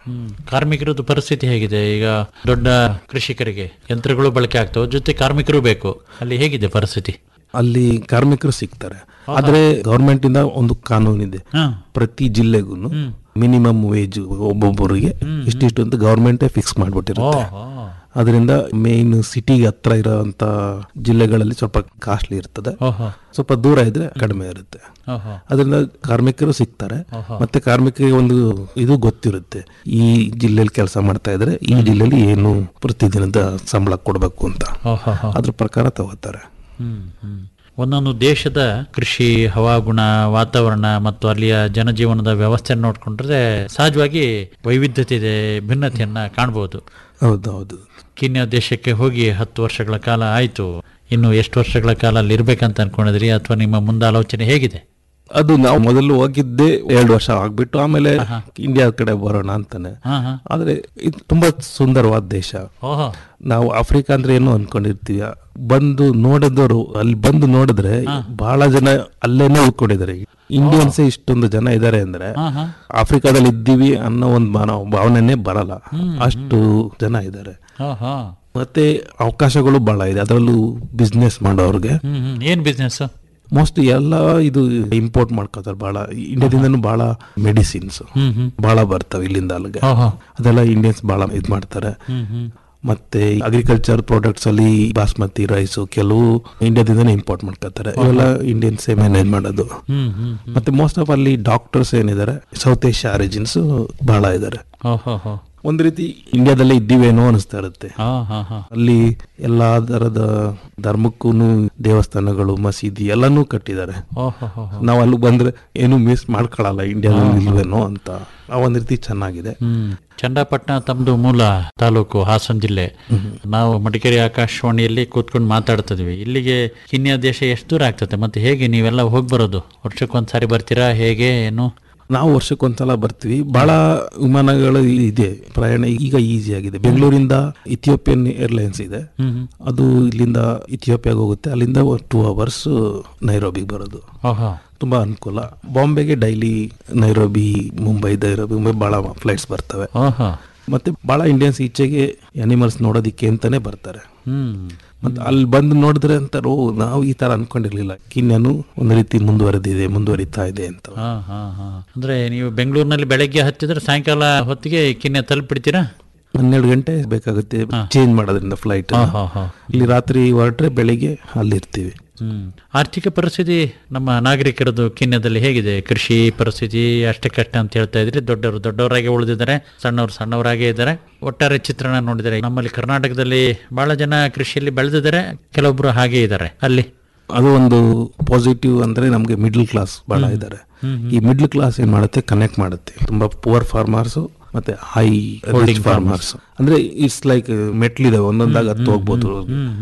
ಹ್ಮ್. ಕಾರ್ಮಿಕರದ್ದು ಪರಿಸ್ಥಿತಿ ಹೇಗಿದೆ ಈಗ ದೊಡ್ಡ ಕೃಷಿಕರಿಗೆ ಯಂತ್ರಗಳು ಬಳಕೆ ಆಗ್ತವೆ ಜೊತೆ ಕಾರ್ಮಿಕರು ಬೇಕು ಅಲ್ಲಿ ಹೇಗಿದೆ ಪರಿಸ್ಥಿತಿ ಅಲ್ಲಿ ಕಾರ್ಮಿಕರು ಸಿಗ್ತಾರೆ ಆದ್ರೆ ಗವರ್ಮೆಂಟ್ ಇಂದ ಒಂದು ಕಾನೂನು ಇದೆ ಹಾ. ಪ್ರತಿ ಜಿಲ್ಲೆಗೂ ಮಿನಿಮಮ್ ವೇಜ್ ಒಬ್ಬೊಬ್ಬರಿಗೆ ಇಷ್ಟಿಷ್ಟು ಅಂತ ಗವರ್ಮೆಂಟೇ ಫಿಕ್ಸ್ ಮಾಡ್ಬಿಟ್ಟಿರುತ್ತೆ ಅದರಿಂದ ಮೇನ್ ಸಿಟಿಗೆ ಹತ್ರ ಇರೋಂತ ಜಿಲ್ಲೆಗಳಲ್ಲಿ ಸ್ವಲ್ಪ ಕಾಸ್ಟ್ಲಿ ಇರ್ತದೆ ಓಹೋ. ಸ್ವಲ್ಪ ದೂರ ಇದ್ರೆ ಕಡಿಮೆ ಇರುತ್ತೆ ಓಹೋ. ಅದರಿಂದ ಕಾರ್ಮಿಕರು ಸಿಗ್ತಾರೆ ಓಹೋ. ಮತ್ತೆ ಕಾರ್ಮಿಕರಿಗೆ ಒಂದು ಇದು ಗೊತ್ತಿರುತ್ತೆ ಈ ಜಿಲ್ಲೆಯಲ್ಲಿ ಕೆಲಸ ಮಾಡ್ತಾ ಇದ್ರೆ ಈ ಜಿಲ್ಲೆಯಲ್ಲಿ ಏನು ಪ್ರತಿದಿನದ ಸಂಬಳ ಕೊಡಬೇಕು ಅಂತ ಓಹೋ. ಅದ್ರ ಪ್ರಕಾರ ತಗೋತಾರೆ ಹ್ಮ್, ಹ್ಮ್. ಒಂದೊಂದು ದೇಶದ ಕೃಷಿ ಹವಾಗುಣ ವಾತಾವರಣ ಮತ್ತು ಅಲ್ಲಿಯ ಜನಜೀವನದ ವ್ಯವಸ್ಥೆ ನೋಡ್ಕೊಂಡ್ರೆ ಸಹಜವಾಗಿ ವೈವಿಧ್ಯತೆ ಇದೆ ಭಿನ್ನತೆಯನ್ನ ಕಾಣಬಹುದು ಹೌದು ಹೌದು ಕೀನ್ಯಾ ದೇಶಕ್ಕೆ ಹೋಗಿ ಹತ್ತು ವರ್ಷಗಳ ಕಾಲ ಆಯ್ತು ಇನ್ನು ಎಷ್ಟು ವರ್ಷಗಳ ಕಾಲ ಅಲ್ಲಿ ಇರ್ಬೇಕಂತ ಅನ್ಕೊಂಡಿದ್ರಿ ಅಥವಾ ನಿಮ್ಮ ಮುಂದಾಲೋಚನೆ ಹೇಗಿದೆ ಅದು ನಾವು ಮೊದಲು ಹೋಗಿದ್ದೆ ಎರಡು ವರ್ಷ ಆಗ್ಬಿಟ್ಟು ಆಮೇಲೆ ಇಂಡಿಯಾ ಕಡೆ ಬರೋಣ ಅಂತಾನೆ ಹಾ, ಹಾ. ಆದ್ರೆ ಇದು ತುಂಬಾ ಸುಂದರವಾದ ದೇಶ ಓಹೋ. ನಾವು ಆಫ್ರಿಕಾ ಅಂದ್ರೆ ಏನು ಅನ್ಕೊಂಡಿರ್ತೀವಿ ಬಂದು ನೋಡಿದವರು ಅಲ್ಲಿ ಬಂದು ನೋಡಿದ್ರೆ ಬಹಳ ಜನ ಅಲ್ಲೇನೆ ಉಳ್ಕೊಂಡಿದ್ದಾರೆ ಇಂಡಿಯನ್ಸ್ ಇಷ್ಟೊಂದು ಜನ ಇದ್ದಾರೆ ಅಂದ್ರೆ ಹಾ, ಹಾ. ಆಫ್ರಿಕಾದಲ್ಲಿ ಇದ್ದೀವಿ ಅನ್ನೋ ಒಂದು ಮಾನವ ಭಾವನೆನೇ ಬರಲ್ಲ ಅಷ್ಟು ಜನ ಇದ್ದಾರೆ ಓಹೋ. ಮತ್ತೆ ಅವಕಾಶಗಳು ಬಹಳ ಇದೆ ಅದರಲ್ಲೂ ಬಿಸ್ನೆಸ್ ಮಾಡೋರ್ಗೆ ಹ್ಮ್ ಹ್ಮ್. ಏನ್ ಬಿಸ್ನೆಸ್ ಮೋಸ್ಟ್ಲಿ ಎಲ್ಲ ಇದು ಇಂಪೋರ್ಟ್ ಮಾಡ್ಕೋತಾರೆ ಬಹಳ ಇಂಡಿಯಾದಿಂದನೂ ಬಹಳ ಮೆಡಿಸಿನ್ಸ್ ಹ್ಮ್, ಹ್ಮ್. ಬಹಳ ಬರ್ತವೆ ಇಲ್ಲಿಂದ ಅಲ್ಲಿಗೆ ಓಹೋ. ಅದೆಲ್ಲ ಇಂಡಿಯನ್ಸ್ ಬಹಳ ಇದ್ ಮಾಡ್ತಾರೆ ಹ್ಮ್ ಹ್ಮ್. ಮತ್ತೆ ಅಗ್ರಿಕಲ್ಚರ್ ಪ್ರಾಡಕ್ಟ್ಸ್ ಅಲ್ಲಿ ಬಾಸ್ಮತಿ ರೈಸ್ ಕೆಲವು ಇಂಡಿಯಾದಿಂದನೇ ಇಂಪೋರ್ಟ್ ಮಾಡ್ಕೋತಾರೆ ಇವೆಲ್ಲ ಇಂಡಿಯನ್ಸ್ ಮ್ಯಾನೇಜ್ ಮಾಡೋದು ಹ್ಮ್ ಹ್ಮ್ ಮತ್ತೆ ಮೋಸ್ಟ್ ಆಫ್ ಅಲ್ಲಿ ಡಾಕ್ಟರ್ಸ್ ಏನಿದ್ದಾರೆ ಸೌತ್ ಏಷ್ಯಾ ಆರಿಜಿನ್ಸ್ ಬಹಳ ಇದ್ದಾರೆ ಓಹೋ ಹೋ. ಒಂದ್ ರೀತಿ ಇಂಡಿಯಾದಲ್ಲೇ ಇದ್ದೀವೇನೋ ಅನಿಸ್ತಾ ಇರುತ್ತೆ ಹಾ ಹಾ ಹಾ ಅಲ್ಲಿ ಎಲ್ಲಾ ತರದ ಧರ್ಮಕ್ಕೂ ದೇವಸ್ಥಾನಗಳು ಮಸೀದಿ ಎಲ್ಲಾನು ಕಟ್ಟಿದ್ದಾರೆ ಓಹೋ ಹೋ ಹೋ. ನಾವು ಅಲ್ಲಿ ಬಂದ್ರೆ ಏನು ಮಿಸ್ ಮಾಡ್ಕೊಳಲ್ಲ ಇಂಡಿಯಾದಲ್ಲಿ ಇಲ್ವೇನೋ ಅಂತ ಆ ಒಂದ್ ರೀತಿ ಚೆನ್ನಾಗಿದೆ ಹ್ಮ್ ಚನ್ನಪಟ್ಟಣ ತಮ್ಮದು ಮೂಲ ತಾಲೂಕು ಹಾಸನ ಜಿಲ್ಲೆ ನಾವು ಮಡಿಕೇರಿ ಆಕಾಶವಾಣಿಯಲ್ಲಿ ಕೂತ್ಕೊಂಡು ಮಾತಾಡ್ತಿದ್ವಿ ಇಲ್ಲಿಗೆ ಕಿನ್ಯಾ ದೇಶ ಎಷ್ಟು ದೂರ ಆಗ್ತದೆ ಮತ್ತೆ ಹೇಗೆ ನೀವೆಲ್ಲ ಹೋಗಿ ಬರೋದು ವರ್ಷಕ್ಕೊಂದ್ಸಾರಿ ಬರ್ತೀರಾ ಹೇಗೆ ಏನು ನಾವು ವರ್ಷಕ್ಕೊಂದ್ಸಲ ಬರ್ತೀವಿ ಬಹಳ ವಿಮಾನಗಳು ಇದೆ ಪ್ರಯಾಣ ಈಗ ಈಸಿ ಆಗಿದೆ ಬೆಂಗಳೂರಿಂದ ಇಥಿಯೋಪಿಯನ್ ಏರ್ಲೈನ್ಸ್ ಇದೆ ಅದು ಇಲ್ಲಿಂದ ಇಥಿಯೋಪಿಯಾಗ ಹೋಗುತ್ತೆ ಅಲ್ಲಿಂದ ಟೂ ಅವರ್ಸ್ ನೈರೋಬಿಗೆ ಬರೋದು ಓಹೋ ತುಂಬಾ ಅನುಕೂಲ ಬಾಂಬೆಗೆ daily Nairobi Mumbai Nairobi Mumbai ಬಹಳ ಫ್ಲೈಟ್ಸ್ ಬರ್ತವೆ ಓಹೋ ಮತ್ತೆ ಬಹಳ ಇಂಡಿಯನ್ಸ್ ಈಚೆಗೆ ಅನಿಮಲ್ಸ್ ನೋಡೋದಿಕ್ಕೆ ಅಂತಾನೆ ಬರ್ತಾರೆ ಹ್ಮ್ ಮತ್ತೆ ಅಲ್ಲಿ ಬಂದು ನೋಡಿದ್ರೆ ಅಂತಾರೆ ಓ ನಾವು ಈ ತರ ಅನ್ಕೊಂಡಿರ್ಲಿಲ್ಲ ಕಿನ್ಯನು ಒಂದು ರೀತಿ ಮುಂದುವರೆದಿದೆ ಮುಂದುವರಿತಾ ಇದೆ ಅಂತ ಹಾ ಹಾ ಹಾ ಅಂದ್ರೆ ನೀವು ಬೆಂಗಳೂರಿನಲ್ಲಿ ಬೆಳಗ್ಗೆ ಹತ್ತಿದ್ರೆ ಸಾಯಂಕಾಲ ಹೊತ್ತಿಗೆ ಕಿನ್ಯಾ ತಲುಪಿಡ್ತೀರಾ ಹನ್ನೆರಡು ಗಂಟೆ ಬೇಕಾಗುತ್ತೆ ಚೇಂಜ್ ಮಾಡೋದ್ರಿಂದ ಫ್ಲೈಟ್ ಹಾ, ಹಾ, ಹಾ. ಇಲ್ಲಿ ರಾತ್ರಿ ಹೊರಟ್ರೆ ಬೆಳಿಗ್ಗೆ ಅಲ್ಲಿರ್ತೀವಿ ಹ್ಮ್ ಆರ್ಥಿಕ ಪರಿಸ್ಥಿತಿ ನಮ್ಮ ನಾಗರಿಕರದು ಕಿನ್ಯದಲ್ಲಿ ಹೇಗಿದೆ ಕೃಷಿ ಪರಿಸ್ಥಿತಿ ಅಷ್ಟಕ್ಕಷ್ಟ ಅಂತ ಹೇಳ್ತಾ ಇದ್ರಿ ದೊಡ್ಡವರು ದೊಡ್ಡವರಾಗಿ ಉಳಿದಿದ್ದಾರೆ ಸಣ್ಣವರು ಸಣ್ಣವರಾಗೇ ಇದ್ದಾರೆ ಒಟ್ಟಾರೆ ಚಿತ್ರಣ ನೋಡಿದರೆ ನಮ್ಮಲ್ಲಿ ಕರ್ನಾಟಕದಲ್ಲಿ ಬಹಳ ಜನ ಕೃಷಿಯಲ್ಲಿ ಬೆಳೆದಿದ್ದಾರೆ ಕೆಲವೊಬ್ರು ಹಾಗೆ ಇದ್ದಾರೆ ಅಲ್ಲಿ ಅದು ಒಂದು ಪಾಸಿಟಿವ್ ಅಂದ್ರೆ ನಮ್ಗೆ ಮಿಡ್ಲ್ ಕ್ಲಾಸ್ ಬಹಳ ಇದ್ದಾರೆ ಈ ಮಿಡ್ಲ್ ಕ್ಲಾಸ್ ಏನ್ ಮಾಡುತ್ತೆ ಕನೆಕ್ಟ್ ಮಾಡುತ್ತೆ ತುಂಬಾ ಪುವರ್ ಫಾರ್ಮರ್ಸ್ ಮತ್ತೆ ಹೈ Holding ಫಾರ್ಮರ್ಸ್ ಅಂದ್ರೆ ಇಟ್ಸ್ ಲೈಕ್ ಮೆಟ್ಲಿದೆ ಒಂದೊಂದಾಗ ಹತ್ತು ಹೋಗ್ಬೋದು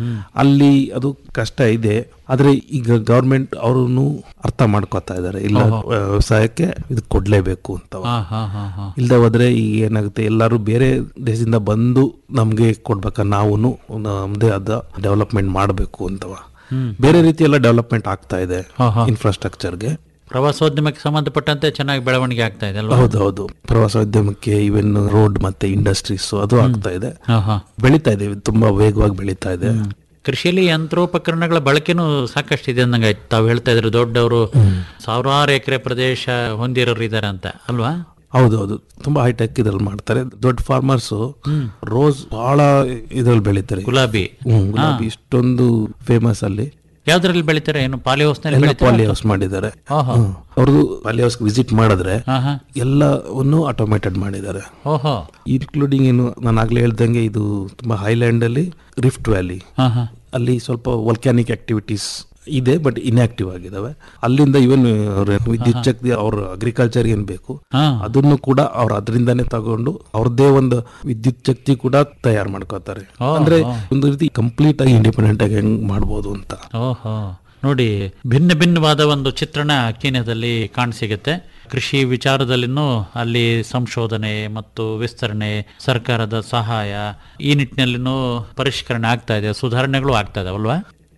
ಅಲ್ಲಿ ಅದು ಕಷ್ಟ ಇದೆ ಆದ್ರೆ ಈಗ ಗವರ್ಮೆಂಟ್ ಅವ್ರನ್ನು ಅರ್ಥ ಮಾಡ್ಕೊತಾ ಇದ್ದಾರೆ ಇಲ್ಲ ವ್ಯವಸಾಯಕ್ಕೆ ಇದು ಕೊಡ್ಲೇಬೇಕು ಅಂತ ಹಾ ಹಾ ಹಾ ಹಾ ಇಲ್ದೆ ಹೋದ್ರೆ ಈಗ ಏನಾಗುತ್ತೆ ಎಲ್ಲರೂ ಬೇರೆ ದೇಶದಿಂದ ಬಂದು ನಮ್ಗೆ ಕೊಡ್ಬೇಕ ನಾವು ನಮ್ದೇ ಆದ ಡೆವಲಪ್ಮೆಂಟ್ ಮಾಡಬೇಕು ಅಂತವ ಬೇರೆ ರೀತಿ ಎಲ್ಲ ಡೆವಲಪ್ಮೆಂಟ್ ಆಗ್ತಾ ಇದೆ ಹಾ, ಹಾ. ಇನ್ಫ್ರಾಸ್ಟ್ರಕ್ಚರ್ಗೆ ಪ್ರವಾಸೋದ್ಯಮಕ್ಕೆ ಸಂಬಂಧಪಟ್ಟಂತೆ ಚೆನ್ನಾಗಿ ಬೆಳವಣಿಗೆ ಆಗ್ತಾ ಇದೆ ಅಲ್ವಾ ಹೌದು ಹೌದು ಪ್ರವಾಸೋದ್ಯಮಕ್ಕೆ ಇವನ್ ರೋಡ್ ಮತ್ತೆ ಇಂಡಸ್ಟ್ರೀಸ್ ಅದು ಆಗ್ತಾ ಇದೆ ಹಾ ಹಾ ಬೆಳೀತಾ ಇದೆ ತುಂಬಾ ವೇಗವಾಗಿ ಬೆಳೀತಾ ಇದೆ ಕೃಷಿಯಲ್ಲಿ ಯಂತ್ರೋಪಕರಣಗಳ ಬಳಕೆನೂ ಸಾಕಷ್ಟು ಇದೆ ಅಂದಂಗೆ ಆಯ್ತು ತಾವು ಹೇಳ್ತಾ ಇದ್ರು ದೊಡ್ಡವರು ಸಾವಿರಾರು ಎಕರೆ ಪ್ರದೇಶ ಹೊಂದಿರೋರು ಇದ್ದಾರೆ ಅಂತ ಅಲ್ವಾ ಹೌದು ಹೌದು ತುಂಬಾ ಹೈಟೆಕ್ ಇದ್ರಲ್ಲಿ ಮಾಡ್ತಾರೆ ದೊಡ್ಡ ಫಾರ್ಮರ್ಸ್ ರೋಸ್ ಬಹಳ ಇದ್ರಲ್ಲಿ ಬೆಳೀತಾರೆ ಗುಲಾಬಿ ಹ್ಮ್, ಗುಲಾಬಿ ಇಷ್ಟೊಂದು ಫೇಮಸ್ ಅಲ್ಲಿ ಯಾವ್ದ್ರಲ್ಲಿ ಬೆಳಿತಾರೆ ಏನು ಪಾಲಿ ಹೌಸ್ನಲ್ಲಿ ಎಲ್ಲ ಬೆಳಿತಾರಾ? ಪಾಲಿ ಹೌಸ್ ಮಾಡಿದ್ದಾರೆ ಆಹಾ. ಅವ್ರದ್ದು ಪಾಲಿ ಹೌಸ್ ವಿಸಿಟ್ ಮಾಡಿದ್ರೆ ಆಹಾ. ಎಲ್ಲವನ್ನು ಆಟೋಮೇಟೆಡ್ ಮಾಡಿದ್ದಾರೆ ಓಹೋ ಇನ್ಕ್ಲೂಡಿಂಗ್ ಏನು ನಾನು ಆಗ್ಲೇ ಹೇಳ್ದಂಗೆ ಇದು ತುಂಬಾ ಹೈಲ್ಯಾಂಡ್ ಅಲ್ಲಿ ರಿಫ್ಟ್ ವ್ಯಾಲಿ ಹಾ ಹಾ ಅಲ್ಲಿ ಸ್ವಲ್ಪ ವಲ್ಕ್ಯಾನಿಕ್ ಆಕ್ಟಿವಿಟೀಸ್ ಇದೆ ಬಟ್ ಇನ್ಆಕ್ಟಿವ್ ಆಗಿದಾವೆ ಅಲ್ಲಿಂದ ಇವನ್ ವಿದ್ಯುತ್ ಶಕ್ತಿ ಅವ್ರ ಅಗ್ರಿಕಲ್ಚರ್ ಏನ್ ಬೇಕು ಹಾ. ಅದನ್ನು ಕೂಡ ಅವ್ರ ಅದರಿಂದಾನೇ ತಗೊಂಡು ಅವ್ರದ್ದೇ ಒಂದು ವಿದ್ಯುತ್ ಶಕ್ತಿ ಕೂಡ ತಯಾರು ಮಾಡ್ಕೋತಾರೆ ಓ, ಅಂದ್ರೆ ಓ. ಒಂದು ರೀತಿ ಕಂಪ್ಲೀಟ್ ಆಗಿ ಇಂಡಿಪೆಂಡೆಂಟ್ ಆಗಿ ಹೆಂಗ್ ಮಾಡ್ಬೋದು ಅಂತ ಓಹೋ ನೋಡಿ ಭಿನ್ನ ಭಿನ್ನವಾದ ಒಂದು ಚಿತ್ರಣ ಕೀನ್ಯದಲ್ಲಿ ಕಾಣಸಿಗುತ್ತೆ ಕೃಷಿ ವಿಚಾರದಲ್ಲಿನೂ ಅಲ್ಲಿ ಸಂಶೋಧನೆ ಮತ್ತು ವಿಸ್ತರಣೆ ಸರ್ಕಾರದ ಸಹಾಯ ಈ ನಿಟ್ಟಿನಲ್ಲಿನೂ ಪರಿಷ್ಕರಣೆ ಆಗ್ತಾ ಇದೆ ಸುಧಾರಣೆಗಳು ಆಗ್ತಾ ಇದಾವಲ್ವಾ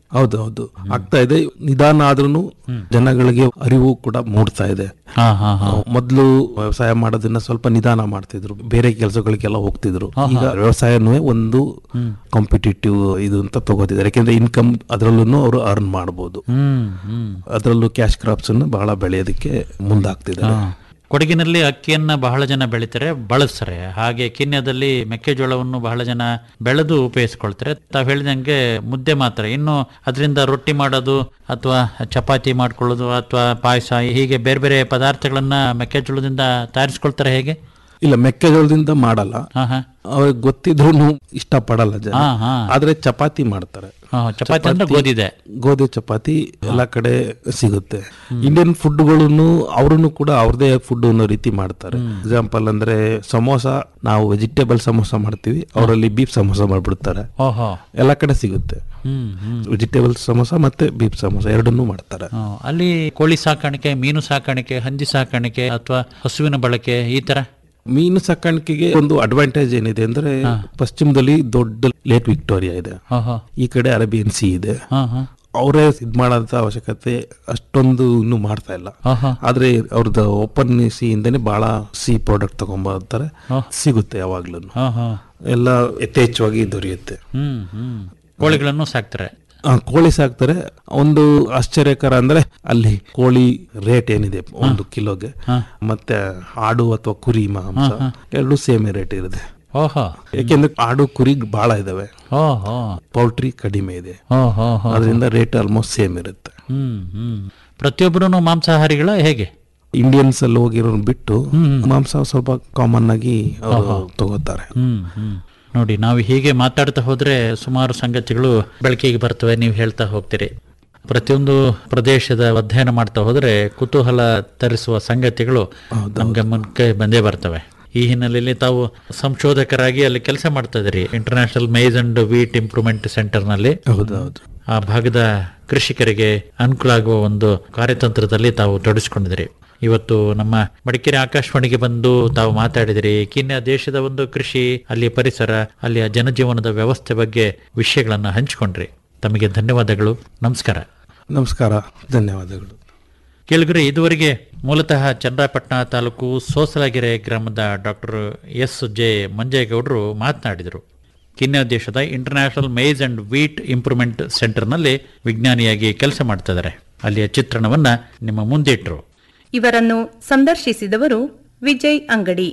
ಹೌದು ಹೌದು ಆಗ್ತಾ ಇದೆ ನಿಧಾನ ಆದ್ರೂ ಜನಗಳಿಗೆ ಅರಿವು ಕೂಡ ಮೂಡ್ತಾ ಇದೆ ಹಾ ಹಾ ಹಾ ಮೊದಲು ವ್ಯವಸಾಯ ಮಾಡೋದನ್ನ ಸ್ವಲ್ಪ ನಿಧಾನ ಮಾಡ್ತಿದ್ರು ಬೇರೆ ಕೆಲಸಗಳಿಗೆಲ್ಲ ಹೋಗ್ತಿದ್ರು ಹಾ, ಹಾ. ಈಗ ವ್ಯವಸಾಯನೂ ಒಂದು ಕಾಂಪಿಟೇಟಿವ್ ಇದು ಅಂತ ತಗೋತಿದ್ದಾರೆ ಯಾಕೆಂದ್ರೆ ಇನ್ಕಮ್ ಅದರಲ್ಲೂ ಅವರು ಅರ್ನ್ ಮಾಡಬಹುದು ಹ್ಮ್ ಹ್ಮ್ ಅದರಲ್ಲೂ ಕ್ಯಾಶ್ ಕ್ರಾಪ್ಸ್ ಅನ್ನು ಬಹಳ ಬೆಳೆಯೋದಕ್ಕೆ ಮುಂದಾಗ್ತಿದ್ದಾರೆ ಹಾ. ಕೊಡಗಿನಲ್ಲಿ ಅಕ್ಕಿಯನ್ನ ಬಹಳ ಜನ ಬೆಳಿತಾರೆ ಬಳಸ್ತಾರೆ ಹಾಗೆ ಕಿನ್ಯದಲ್ಲಿ ಮೆಕ್ಕೆಜೋಳವನ್ನು ಬಹಳ ಜನ ಬೆಳೆದು ಉಪಯೋಗಿಸ್ಕೊಳ್ತಾರೆ ತಾವು ಹೇಳಿದಂಗೆ ಮುದ್ದೆ ಮಾತ್ರ ಇನ್ನು ಅದರಿಂದ ರೊಟ್ಟಿ ಮಾಡೋದು ಅಥವಾ ಚಪಾತಿ ಮಾಡ್ಕೊಳ್ಳೋದು ಅಥವಾ ಪಾಯಸ ಹೀಗೆ ಬೇರೆ ಬೇರೆ ಪದಾರ್ಥಗಳನ್ನ ಮೆಕ್ಕೆಜೋಳದಿಂದ ತಯಾರಿಸ್ಕೊಳ್ತಾರೆ ಹೇಗೆ ಇಲ್ಲ ಮೆಕ್ಕೆಜೋಳದಿಂದ ಮಾಡಲ್ಲ ಹಾ ಹಾ ಅವ್ರಿಗೆ ಗೊತ್ತಿದ್ರು ಇಷ್ಟ ಪಡಲ್ಲ ಜನ ಹಾ, ಹಾ. ಆದ್ರೆ ಚಪಾತಿ ಮಾಡ್ತಾರೆ ಹಾ, ಚಪಾತಿ ಅಂದ್ರೆ ಗೋಧಿದೆ. ಗೋಧಿ ಚಪಾತಿ ಎಲ್ಲ ಕಡೆ ಸಿಗುತ್ತೆ ಇಂಡಿಯನ್ ಫುಡ್ಗಳನ್ನು ಅವ್ರನ್ನು ಕೂಡ ಅವ್ರದೇ ಫುಡ್ ಅನ್ನೋ ರೀತಿ ಮಾಡ್ತಾರೆ ಎಕ್ಸಾಂಪಲ್ ಅಂದ್ರೆ ಸಮೋಸ ನಾವು ವೆಜಿಟೇಬಲ್ ಸಮೋಸ ಮಾಡ್ತೀವಿ ಅವರಲ್ಲಿ ಬೀಫ್ ಸಮೋಸ ಮಾಡ್ಬಿಡ್ತಾರೆ ಓಹೋ ಎಲ್ಲ ಕಡೆ ಸಿಗುತ್ತೆ ಹ್ಮ್ ಹ್ಮ್ ವೆಜಿಟೇಬಲ್ ಸಮೋಸ ಮತ್ತೆ ಬೀಫ್ ಸಮೋಸ ಎರಡನ್ನೂ ಮಾಡ್ತಾರೆ ಹಾ, ಅಲ್ಲಿ ಕೋಳಿ ಸಾಕಾಣಿಕೆ ಮೀನು ಸಾಕಾಣಿಕೆ ಹಂದಿ ಸಾಕಾಣಿಕೆ ಅಥವಾ ಹಸುವಿನ ಬಳಕೆ ಈ ತರ ಮೀನು ಸಾಕಾಣಿಕೆಗೆ ಒಂದು ಅಡ್ವಾಂಟೇಜ್ ಏನಿದೆ ಅಂದ್ರೆ ಪಶ್ಚಿಮದಲ್ಲಿ ದೊಡ್ಡ ಲೇಟ್ ವಿಕ್ಟೋರಿಯಾ ಇದೆ ಓಹೋ ಈ ಕಡೆ ಅರೇಬಿಯನ್ ಸಿ ಇದೆ ಹಾ ಹಾ ಅವರೇ ಇದ್ ಮಾಡೋಂಥ ಅವಶ್ಯಕತೆ ಅಷ್ಟೊಂದು ಇನ್ನೂ ಮಾಡ್ತಾ ಇಲ್ಲ ಆಹಾ. ಆದ್ರೆ ಅವ್ರದ್ದು ಓಪನ್ ಸಿ ಇಂದನೇ ಬಹಳ ಸಿ ಪ್ರಾಡಕ್ಟ್ ತಗೊಂಡ್ಬರ್ತಾರೆ ಆಹ್. ಸಿಗುತ್ತೆ ಯಾವಾಗ್ಲೂ ಹಾ ಹಾ ಎಲ್ಲ ಯಥೇಚ್ಛವಾಗಿ ದೊರೆಯುತ್ತೆ ಹ್ಮ್ ಹ್ಮ್ ಕೋಳಿಗಳನ್ನು ಸಾಕ್ತಾರೆ ಆ, ಕೋಳಿ ಸಾಕ್ತಾರೆ ಒಂದು ಆಶ್ಚರ್ಯಕರ ಅಂದ್ರೆ ಅಲ್ಲಿ ಕೋಳಿ ರೇಟ್ ಏನಿದೆ ಒಂದು ಕಿಲೋಗೆ ಮತ್ತೆ ಆಡು ಅಥವಾ ಕುರಿ ಮಾಂಸ ಎರಡು ಸೇಮ್ ರೇಟ್ ಇರುತ್ತೆ ಓಹೋ ಯಾಕೆಂದ್ರೆ ಆಡು ಕುರಿ ಬಹಳ ಇದಾವೆ ಓಹೋ ಪೌಲ್ಟ್ರಿ ಕಡಿಮೆ ಇದೆ ಓಹೋ ಹೋ ಅದರಿಂದ ರೇಟ್ ಆಲ್ಮೋಸ್ಟ್ ಸೇಮ್ ಇರುತ್ತೆ ಹ್ಮ್ ಹ್ಮ್ ಪ್ರತಿಯೊಬ್ಬರೂ ಮಾಂಸಾಹಾರಿಗಳ ಹೇಗೆ ಇಂಡಿಯನ್ಸ್ ಅಲ್ಲಿ ಹೋಗಿರೋನ್ ಬಿಟ್ಟು ಮಾಂಸ ಸ್ವಲ್ಪ ಕಾಮನ್ ಆಗಿ ಅವರು ತಗೋತಾರೆ ಹ್ಮ್ ಹ್ಮ್ ನೋಡಿ ನಾವು ಹೀಗೆ ಮಾತಾಡ್ತಾ ಹೋದ್ರೆ ಸುಮಾರು ಸಂಗತಿಗಳು ಬೆಳಕಿಗೆ ಬರ್ತವೆ ನೀವು ಹೇಳ್ತಾ ಹೋಗ್ತೀರಿ ಪ್ರತಿಯೊಂದು ಪ್ರದೇಶದ ಅಧ್ಯಯನ ಮಾಡ್ತಾ ಹೋದ್ರೆ ಕುತೂಹಲ ತರಿಸುವ ಸಂಗತಿಗಳು ನಮ್ಮ ಗಮನಕ್ಕೆ ಬಂದೇ ಬರ್ತವೆ ಈ ಹಿನ್ನೆಲೆಯಲ್ಲಿ ತಾವು ಸಂಶೋಧಕರಾಗಿ ಅಲ್ಲಿ ಕೆಲಸ ಮಾಡ್ತಾ ಇದ್ದೀರಿ international maize and wheat improvement ಸೆಂಟರ್ನಲ್ಲಿ ಹೌದೌದು ಆ ಭಾಗದ ಕೃಷಿಕರಿಗೆ ಅನುಕೂಲ ಆಗುವ ಒಂದು ಕಾರ್ಯತಂತ್ರದಲ್ಲಿ ತಾವು ತೊಡಗಿಸ್ಕೊಂಡಿದ್ದೀರಿ ಇವತ್ತು ನಮ್ಮ ಮಡಿಕೇರಿ ಆಕಾಶವಾಣಿಗೆ ಬಂದು ತಾವು ಮಾತಾಡಿದಿರಿ ಕಿನ್ಯ ದೇಶದ ಒಂದು ಕೃಷಿ ಅಲ್ಲಿಯ ಪರಿಸರ ಅಲ್ಲಿಯ ಜನಜೀವನದ ವ್ಯವಸ್ಥೆ ಬಗ್ಗೆ ವಿಷಯಗಳನ್ನು ಹಂಚಿಕೊಂಡ್ರಿ ತಮಗೆ ಧನ್ಯವಾದಗಳು ನಮಸ್ಕಾರ ನಮಸ್ಕಾರ ಧನ್ಯವಾದಗಳು ಕೇಳಿದ್ರೆ ಇದುವರೆಗೆ ಮೂಲತಃ ಚನ್ನರಾಯಪಟ್ಟಣ ತಾಲೂಕು ಸೋಸಲಗೆರೆ ಗ್ರಾಮದ ಡಾಕ್ಟರ್ ಎಸ್ ಜೆ ಮಂಜೇಗೌಡರು ಮಾತನಾಡಿದರು ಕಿನ್ಯ ದೇಶದ international maize and wheat improvement ಸೆಂಟರ್ನಲ್ಲಿ ವಿಜ್ಞಾನಿಯಾಗಿ ಕೆಲಸ ಮಾಡ್ತಾ ಇದ್ದಾರೆ ಅಲ್ಲಿಯ ಚಿತ್ರಣವನ್ನ ನಿಮ್ಮ ಮುಂದಿಟ್ಟರು ಇವರನ್ನು ಸಂದರ್ಶಿಸಿದವರು ವಿಜಯ್ ಅಂಗಡಿ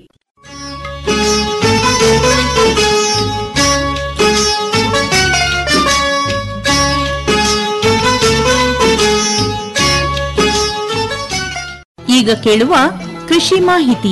ಈಗ ಕೇಳುವ ಕೃಷಿ ಮಾಹಿತಿ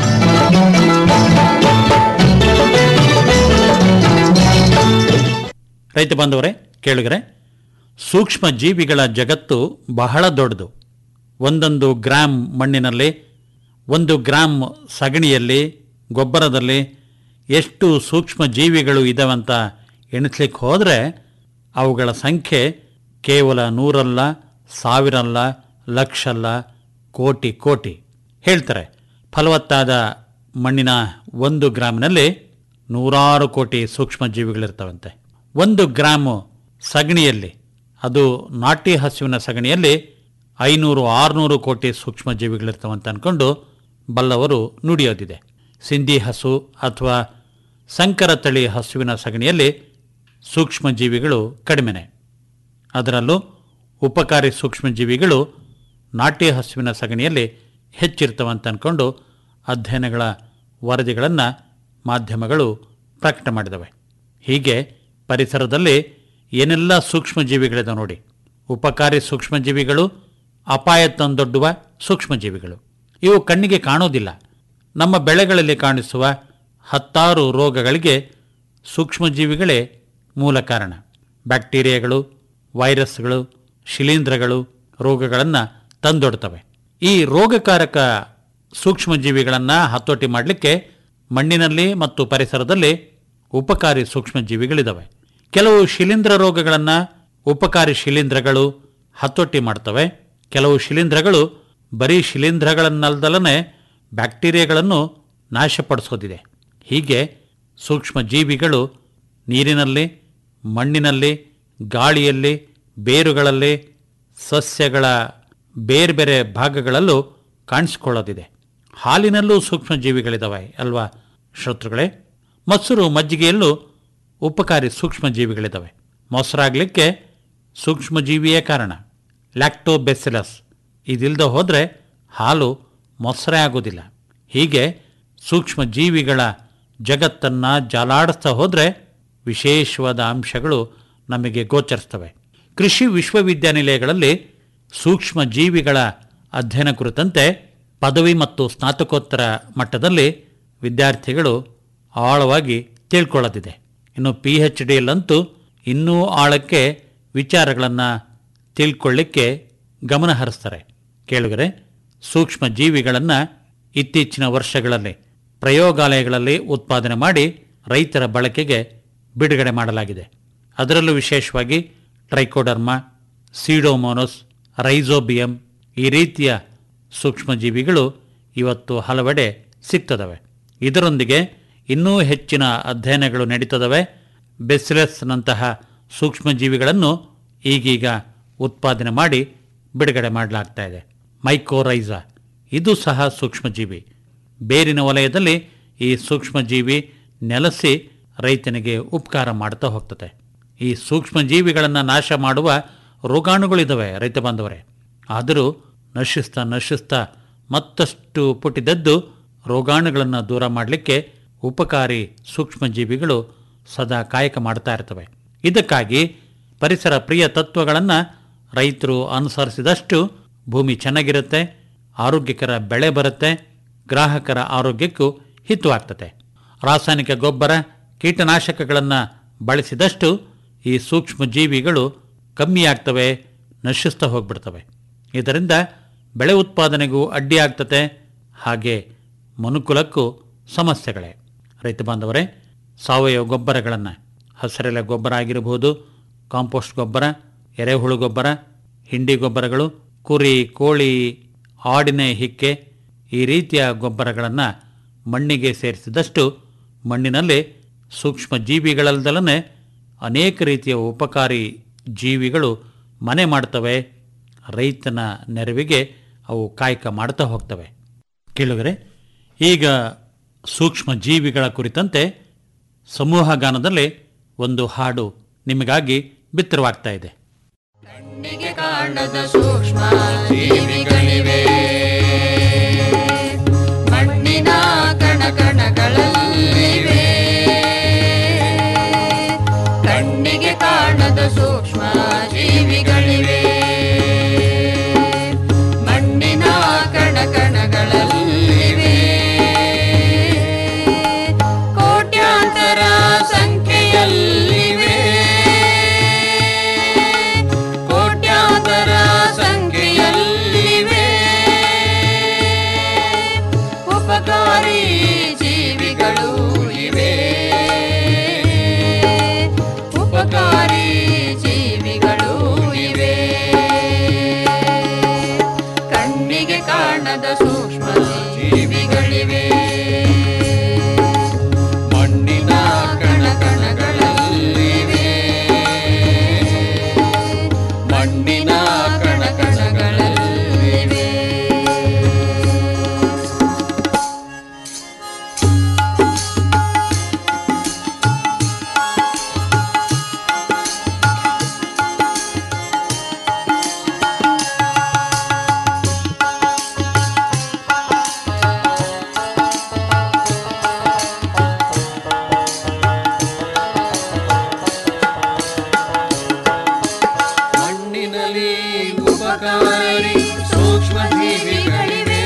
ರೈತ ಬಾಂಧವರೇ ಕೇಳಿದರೆ ಸೂಕ್ಷ್ಮ ಜೀವಿಗಳ ಜಗತ್ತು ಬಹಳ ದೊಡ್ಡದು ಒಂದೊಂದು ಗ್ರಾಮ್ ಮಣ್ಣಿನಲ್ಲಿ ಒಂದು ಗ್ರಾಮ್ ಸಗಣಿಯಲ್ಲಿ ಗೊಬ್ಬರದಲ್ಲಿ ಎಷ್ಟು ಸೂಕ್ಷ್ಮ ಜೀವಿಗಳು ಇದಾವಂತ ಎಣಿಸ್ಲಿಕ್ಕೆ ಹೋದರೆ ಅವುಗಳ ಸಂಖ್ಯೆ ಕೇವಲ ನೂರಲ್ಲ ಸಾವಿರಲ್ಲ ಲಕ್ಷಲ್ಲ ಕೋಟಿ ಕೋಟಿ ಹೇಳ್ತಾರೆ ಫಲವತ್ತಾದ ಮಣ್ಣಿನ ಒಂದು ಗ್ರಾಮ್ನಲ್ಲಿ ನೂರಾರು ಕೋಟಿ ಸೂಕ್ಷ್ಮ ಜೀವಿಗಳಿರ್ತವಂತೆ ಒಂದು ಗ್ರಾಮು ಸಗಣಿಯಲ್ಲಿ ಅದು ನಾಟಿ ಹಸುವಿನ ಸಗಣಿಯಲ್ಲಿ ಐನೂರು ಆರುನೂರು ಕೋಟಿ ಸೂಕ್ಷ್ಮ ಜೀವಿಗಳಿರ್ತವಂತ ಅಂದ್ಕೊಂಡು ಬಲ್ಲವರು ನುಡಿಯೋದಿದೆ ಸಿಂಧಿ ಹಸು ಅಥವಾ ಸಂಕರ ತಳಿ ಹಸುವಿನ ಸಗಣಿಯಲ್ಲಿ ಸೂಕ್ಷ್ಮ ಜೀವಿಗಳು ಕಡಿಮೆನೆ ಅದರಲ್ಲೂ ಉಪಕಾರಿ ಸೂಕ್ಷ್ಮಜೀವಿಗಳು ನಾಟಿ ಹಸುವಿನ ಸಗಣಿಯಲ್ಲಿ ಹೆಚ್ಚಿರ್ತವಂತ ಅಂದ್ಕೊಂಡು ಅಧ್ಯಯನಗಳ ವರದಿಗಳನ್ನು ಮಾಧ್ಯಮಗಳು ಪ್ರಕಟ ಮಾಡಿದವೆ ಹೀಗೆ ಪರಿಸರದಲ್ಲಿ ಏನೆಲ್ಲ ಸೂಕ್ಷ್ಮಜೀವಿಗಳಿದೆ ನೋಡಿ ಉಪಕಾರಿ ಸೂಕ್ಷ್ಮಜೀವಿಗಳು ಅಪಾಯ ತಂದೊಡ್ಡುವ ಸೂಕ್ಷ್ಮಜೀವಿಗಳು ಇವು ಕಣ್ಣಿಗೆ ಕಾಣೋದಿಲ್ಲ ನಮ್ಮ ಬೆಳೆಗಳಲ್ಲಿ ಕಾಣಿಸುವ ಹತ್ತಾರು ರೋಗಗಳಿಗೆ ಸೂಕ್ಷ್ಮಜೀವಿಗಳೇ ಮೂಲ ಕಾರಣ ಬ್ಯಾಕ್ಟೀರಿಯಾಗಳು ವೈರಸ್ಗಳು ಶಿಲೀಂಧ್ರಗಳು ರೋಗಗಳನ್ನು ತಂದೊಡ್ತವೆ ಈ ರೋಗಕಾರಕ ಸೂಕ್ಷ್ಮಜೀವಿಗಳನ್ನು ಹತೋಟಿ ಮಾಡಲಿಕ್ಕೆ ಮಣ್ಣಿನಲ್ಲಿ ಮತ್ತು ಪರಿಸರದಲ್ಲಿ ಉಪಕಾರಿ ಸೂಕ್ಷ್ಮಜೀವಿಗಳಿದ್ದಾವೆ ಕೆಲವು ಶಿಲೀಂಧ್ರ ರೋಗಗಳನ್ನು ಉಪಕಾರಿ ಶಿಲೀಂಧ್ರಗಳು ಹತೋಟಿ ಮಾಡ್ತವೆ ಕೆಲವು ಶಿಲೀಂಧ್ರಗಳು ಬರೀ ಶಿಲೀಂಧ್ರಗಳನ್ನಲ್ದಲನೆ ಬ್ಯಾಕ್ಟೀರಿಯಾಗಳನ್ನು ನಾಶಪಡಿಸೋದಿದೆ ಹೀಗೆ ಸೂಕ್ಷ್ಮ ಜೀವಿಗಳು ನೀರಿನಲ್ಲಿ ಮಣ್ಣಿನಲ್ಲಿ ಗಾಳಿಯಲ್ಲಿ ಬೇರುಗಳಲ್ಲಿ ಸಸ್ಯಗಳ ಬೇರೆ ಬೇರೆ ಭಾಗಗಳಲ್ಲೂ ಕಾಣಿಸಿಕೊಳ್ಳೋದಿದೆ ಹಾಲಿನಲ್ಲೂ ಸೂಕ್ಷ್ಮಜೀವಿಗಳಿದ್ದಾವೆ ಅಲ್ವಾ ಶ್ರೋತೃಗಳೇ ಮೊಸರು ಮಜ್ಜಿಗೆಯಲ್ಲೂ ಉಪಕಾರಿ ಸೂಕ್ಷ್ಮಜೀವಿಗಳಿದ್ದಾವೆ ಮೊಸರಾಗಲಿಕ್ಕೆ ಸೂಕ್ಷ್ಮಜೀವಿಯೇ ಕಾರಣ ಲ್ಯಾಕ್ಟೋಬೆಸಿಲಸ್ ಇದಿಲ್ಲದೆ ಹೋದರೆ ಹಾಲು ಮೊಸರೇ ಆಗೋದಿಲ್ಲ ಹೀಗೆ ಸೂಕ್ಷ್ಮಜೀವಿಗಳ ಜಗತ್ತನ್ನು ಜಾಲಾಡಿಸ್ತಾ ಹೋದರೆ ವಿಶೇಷವಾದ ಅಂಶಗಳು ನಮಗೆ ಗೋಚರಿಸ್ತವೆ ಕೃಷಿ ವಿಶ್ವವಿದ್ಯಾನಿಲಯಗಳಲ್ಲಿ ಸೂಕ್ಷ್ಮ ಜೀವಿಗಳ ಅಧ್ಯಯನ ಕುರಿತಂತೆ ಪದವಿ ಮತ್ತು ಸ್ನಾತಕೋತ್ತರ ಮಟ್ಟದಲ್ಲಿ ವಿದ್ಯಾರ್ಥಿಗಳು ಆಳವಾಗಿ ತಿಳ್ಕೊಳ್ಳೋದಿದೆ ಇನ್ನು ಪಿ ಎಚ್ ಡಿಯಲ್ಲಂತೂ ಇನ್ನೂ ಆಳಕ್ಕೆ ವಿಚಾರಗಳನ್ನು ತಿಳ್ಕೊಳ್ಳಿಕ್ಕೆ ಗಮನ ಹರಿಸ್ತಾರೆ ಕೇಳಿದರೆ ಸೂಕ್ಷ್ಮ ಜೀವಿಗಳನ್ನು ಇತ್ತೀಚಿನ ವರ್ಷಗಳಲ್ಲಿ ಪ್ರಯೋಗಾಲಯಗಳಲ್ಲಿ ಉತ್ಪಾದನೆ ಮಾಡಿ ರೈತರ ಬಳಕೆಗೆ ಬಿಡುಗಡೆ ಮಾಡಲಾಗಿದೆ ಅದರಲ್ಲೂ ವಿಶೇಷವಾಗಿ ಟ್ರೈಕೋಡರ್ಮಾ ಸೀಡೋಮೋನಸ್ ರೈಸೋಬಿಯಂ ಈ ರೀತಿಯ ಸೂಕ್ಷ್ಮಜೀವಿಗಳು ಇವತ್ತು ಹಲವೆಡೆ ಸಿಗ್ತದವೆ ಇದರೊಂದಿಗೆ ಇನ್ನೂ ಹೆಚ್ಚಿನ ಅಧ್ಯಯನಗಳು ನಡೀತದವೆ ಬೆಸಿಲಸ್ನಂತಹ ಸೂಕ್ಷ್ಮಜೀವಿಗಳನ್ನು ಈಗೀಗ ಉತ್ಪಾದನೆ ಮಾಡಿ ಬಿಡುಗಡೆ ಮಾಡಲಾಗ್ತಾ ಇದೆ ಮೈಕೋರೈಸಾ ಇದು ಸಹ ಸೂಕ್ಷ್ಮಜೀವಿ ಬೇರಿನ ವಲಯದಲ್ಲಿ ಈ ಸೂಕ್ಷ್ಮಜೀವಿ ನೆಲೆಸಿ ರೈತನಿಗೆ ಉಪಕಾರ ಮಾಡ್ತಾ ಹೋಗ್ತದೆ ಈ ಸೂಕ್ಷ್ಮಜೀವಿಗಳನ್ನು ನಾಶ ಮಾಡುವ ರೋಗಾಣುಗಳಿದ್ದಾವೆ ರೈತ ಬಾಂಧವರೇ ಆದರೂ ನಶಿಸ್ತಾ ನಶಿಸ್ತಾ ಮತ್ತಷ್ಟು ಪುಟಿದದ್ದು ರೋಗಾಣುಗಳನ್ನು ದೂರ ಮಾಡಲಿಕ್ಕೆ ಉಪಕಾರಿ ಸೂಕ್ಷ್ಮಜೀವಿಗಳು ಸದಾ ಕಾಯಕ ಮಾಡ್ತಾ ಇರ್ತವೆ ಇದಕ್ಕಾಗಿ ಪರಿಸರ ಪ್ರಿಯ ತತ್ವಗಳನ್ನು ರೈತರು ಅನುಸರಿಸಿದಷ್ಟು ಭೂಮಿ ಚೆನ್ನಾಗಿರುತ್ತೆ ಆರೋಗ್ಯಕರ ಬೆಳೆ ಬರುತ್ತೆ ಗ್ರಾಹಕರ ಆರೋಗ್ಯಕ್ಕೂ ಹಿತವಾಗ್ತದೆ ರಾಸಾಯನಿಕ ಗೊಬ್ಬರ ಕೀಟನಾಶಕಗಳನ್ನು ಬಳಸಿದಷ್ಟು ಈ ಸೂಕ್ಷ್ಮ ಜೀವಿಗಳು ಕಮ್ಮಿಯಾಗ್ತವೆ ನಶಿಸ್ತಾ ಹೋಗ್ಬಿಡ್ತವೆ ಇದರಿಂದ ಬೆಳೆ ಉತ್ಪಾದನೆಗೂ ಅಡ್ಡಿಯಾಗ್ತದೆ ಹಾಗೆ ಮನುಕುಲಕ್ಕೂ ಸಮಸ್ಯೆಗಳೇ ರೈತ ಬಾಂಧವರೇ ಸಾವಯವ ಗೊಬ್ಬರಗಳನ್ನು ಹಸಿರೆಲೆ ಗೊಬ್ಬರ ಆಗಿರಬಹುದು ಕಾಂಪೋಸ್ಟ್ ಗೊಬ್ಬರ ಎರೆಹುಳು ಗೊಬ್ಬರ ಹಿಂಡಿ ಗೊಬ್ಬರಗಳು ಕುರಿ ಕೋಳಿ ಆಡಿನ ಹಿಕ್ಕೆ ಈ ರೀತಿಯ ಗೊಬ್ಬರಗಳನ್ನು ಮಣ್ಣಿಗೆ ಸೇರಿಸಿದಷ್ಟು ಮಣ್ಣಿನಲ್ಲಿ ಸೂಕ್ಷ್ಮ ಜೀವಿಗಳಲ್ದಲೇ ಅನೇಕ ರೀತಿಯ ಉಪಕಾರಿ ಜೀವಿಗಳು ಮನೆ ಮಾಡ್ತವೆ ರೈತನ ನೆರವಿಗೆ ಅವು ಕಾಯಕ ಮಾಡ್ತಾ ಹೋಗ್ತವೆ ಕೇಳಿದರೆ ಈಗ ಸೂಕ್ಷ್ಮ ಜೀವಿಗಳ ಕುರಿತಂತೆ ಸಮೂಹ ಗಾನದಲ್ಲಿ ಒಂದು ಹಾಡು ನಿಮಗಾಗಿ ಬಿತ್ತರವಾಗ್ತಾ ಇದೆ ಕಣ್ಣಿಗೆ ಕಾಣದ ಸೂಕ್ಷ್ಮ ಜೀವಿಗಳಿವೆ ಮಣ್ಣಿನ ಕಣ ಕಣಗಳಲ್ಲಿವೆ ಕಣ್ಣಿಗೆ ಕಾಣದ ಸೂಕ್ಷ್ಮ ಜೀವಿಗಳಿವೆ ಮಣ್ಣಿನ ಕಣ ಕಣಗಳಲ್ಲಿವೆ ಕೋಟ್ಯಾಂತರ ಸಂಖ್ಯೆಯಲ್ಲಿವೆ ಕೋಟ್ಯಾಂತರ ಸಂಖ್ಯೆಯಲ್ಲಿವೆ ಉಪಕಾರಿ ಜೀವಿಗಳು ಇವೆ ಉಪಕಾರಿ ಜೀವಿಗಳು ಇವೆ ಕಣ್ಣಿಗೆ ಕಾಣದ ಸೂಕ್ಷ್ಮ ಜೀವಿಗಳಿವೆ ಮಣ್ಣಿನ ಕಣ ಕಣಗಳಲ್ಲಿವೆ ಮಣ್ಣಿನ ಕಣ ಕಣಗಳಲ್ಲಿವೆ ಮಣ್ಣಿನಲ್ಲಿ ಉಪಕಾರಿ ಸೂಕ್ಷ್ಮ ಜೀವಿಗಳಿವೆ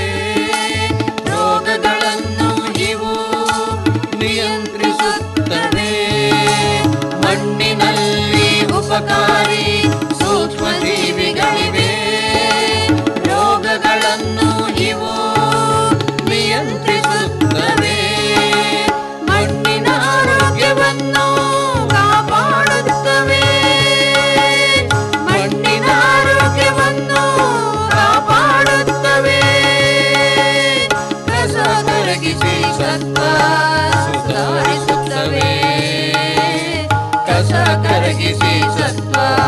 ರೋಗಗಳನ್ನು ಇವು ನಿಯಂತ್ರಿಸುತ್ತವೆ ಮಣ್ಣಿನಲ್ಲಿ ಉಪಕಾರಿ ಸೂಕ್ಷ್ಮ ಜೀವಿಗಳಿವೆ ರೋಗಗಳನ್ನು ಇವು ನಿಯಂತ್ರಿಸುತ್ತವೆ ಮಣ್ಣಿನ ಆರೋಗ್ಯವನ್ನು ಕಾಪಾಡುತ್ತವೆ ಮಣ್ಣಿನ ಆರೋಗ್ಯವನ್ನು ಕಾಪಾಡುತ್ತವೆ ಕಸ ಕರಗಿಸಿ ಸತ್ವ ಸುಧಾರಿಸುತ್ತವೆ ಕಸ ಕರಗಿಸಿ ಸತ್ವ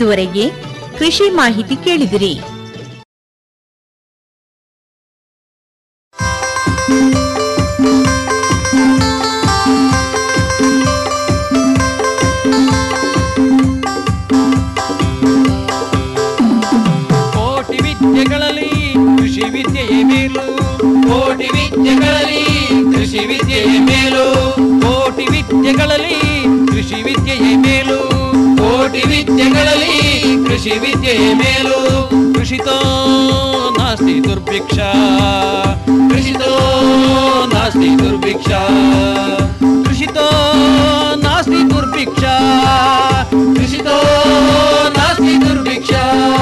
ಇದುವರೆಗೆ ಕೃಷಿ ಮಾಹಿತಿ ಕೇಳಿದಿರಿ ಕೋಟಿ ವಿದ್ಯೆಗಳಲ್ಲಿ ಕೃಷಿ ವಿದ್ಯೆಯೇ ಮೇಲು ಕೋಟಿ ವಿದ್ಯೆಗಳಲ್ಲಿ ಕೃಷಿ ವಿದ್ಯೆಯೇ ಮೇಲು ಕೋಟಿ ವಿದ್ಯೆಗಳಲ್ಲಿ ಕೃಷಿ ವಿದ್ಯೆಯೇ ಮೇಲು ಕೋಟಿ ವಿದ್ಯೆಗಳಲ್ಲಿ ಕೃಷಿ ವಿದ್ಯೆಯೇ ಮೇಲು ಕೃಷಿತೋ ನಾಸ್ತಿ ದುರ್ಭಿಕ್ಷ ಕೃಷಿತೋ ನಾಸ್ತಿ ದುರ್ಭಿಕ್ಷ ಕೃಷಿತೋ ನಾಸ್ತಿ ದುರ್ಭಿಕ್ಷ ಕೃಷಿತೋ ನಾಸ್ತಿ ದುರ್ಭಿಕ್ಷ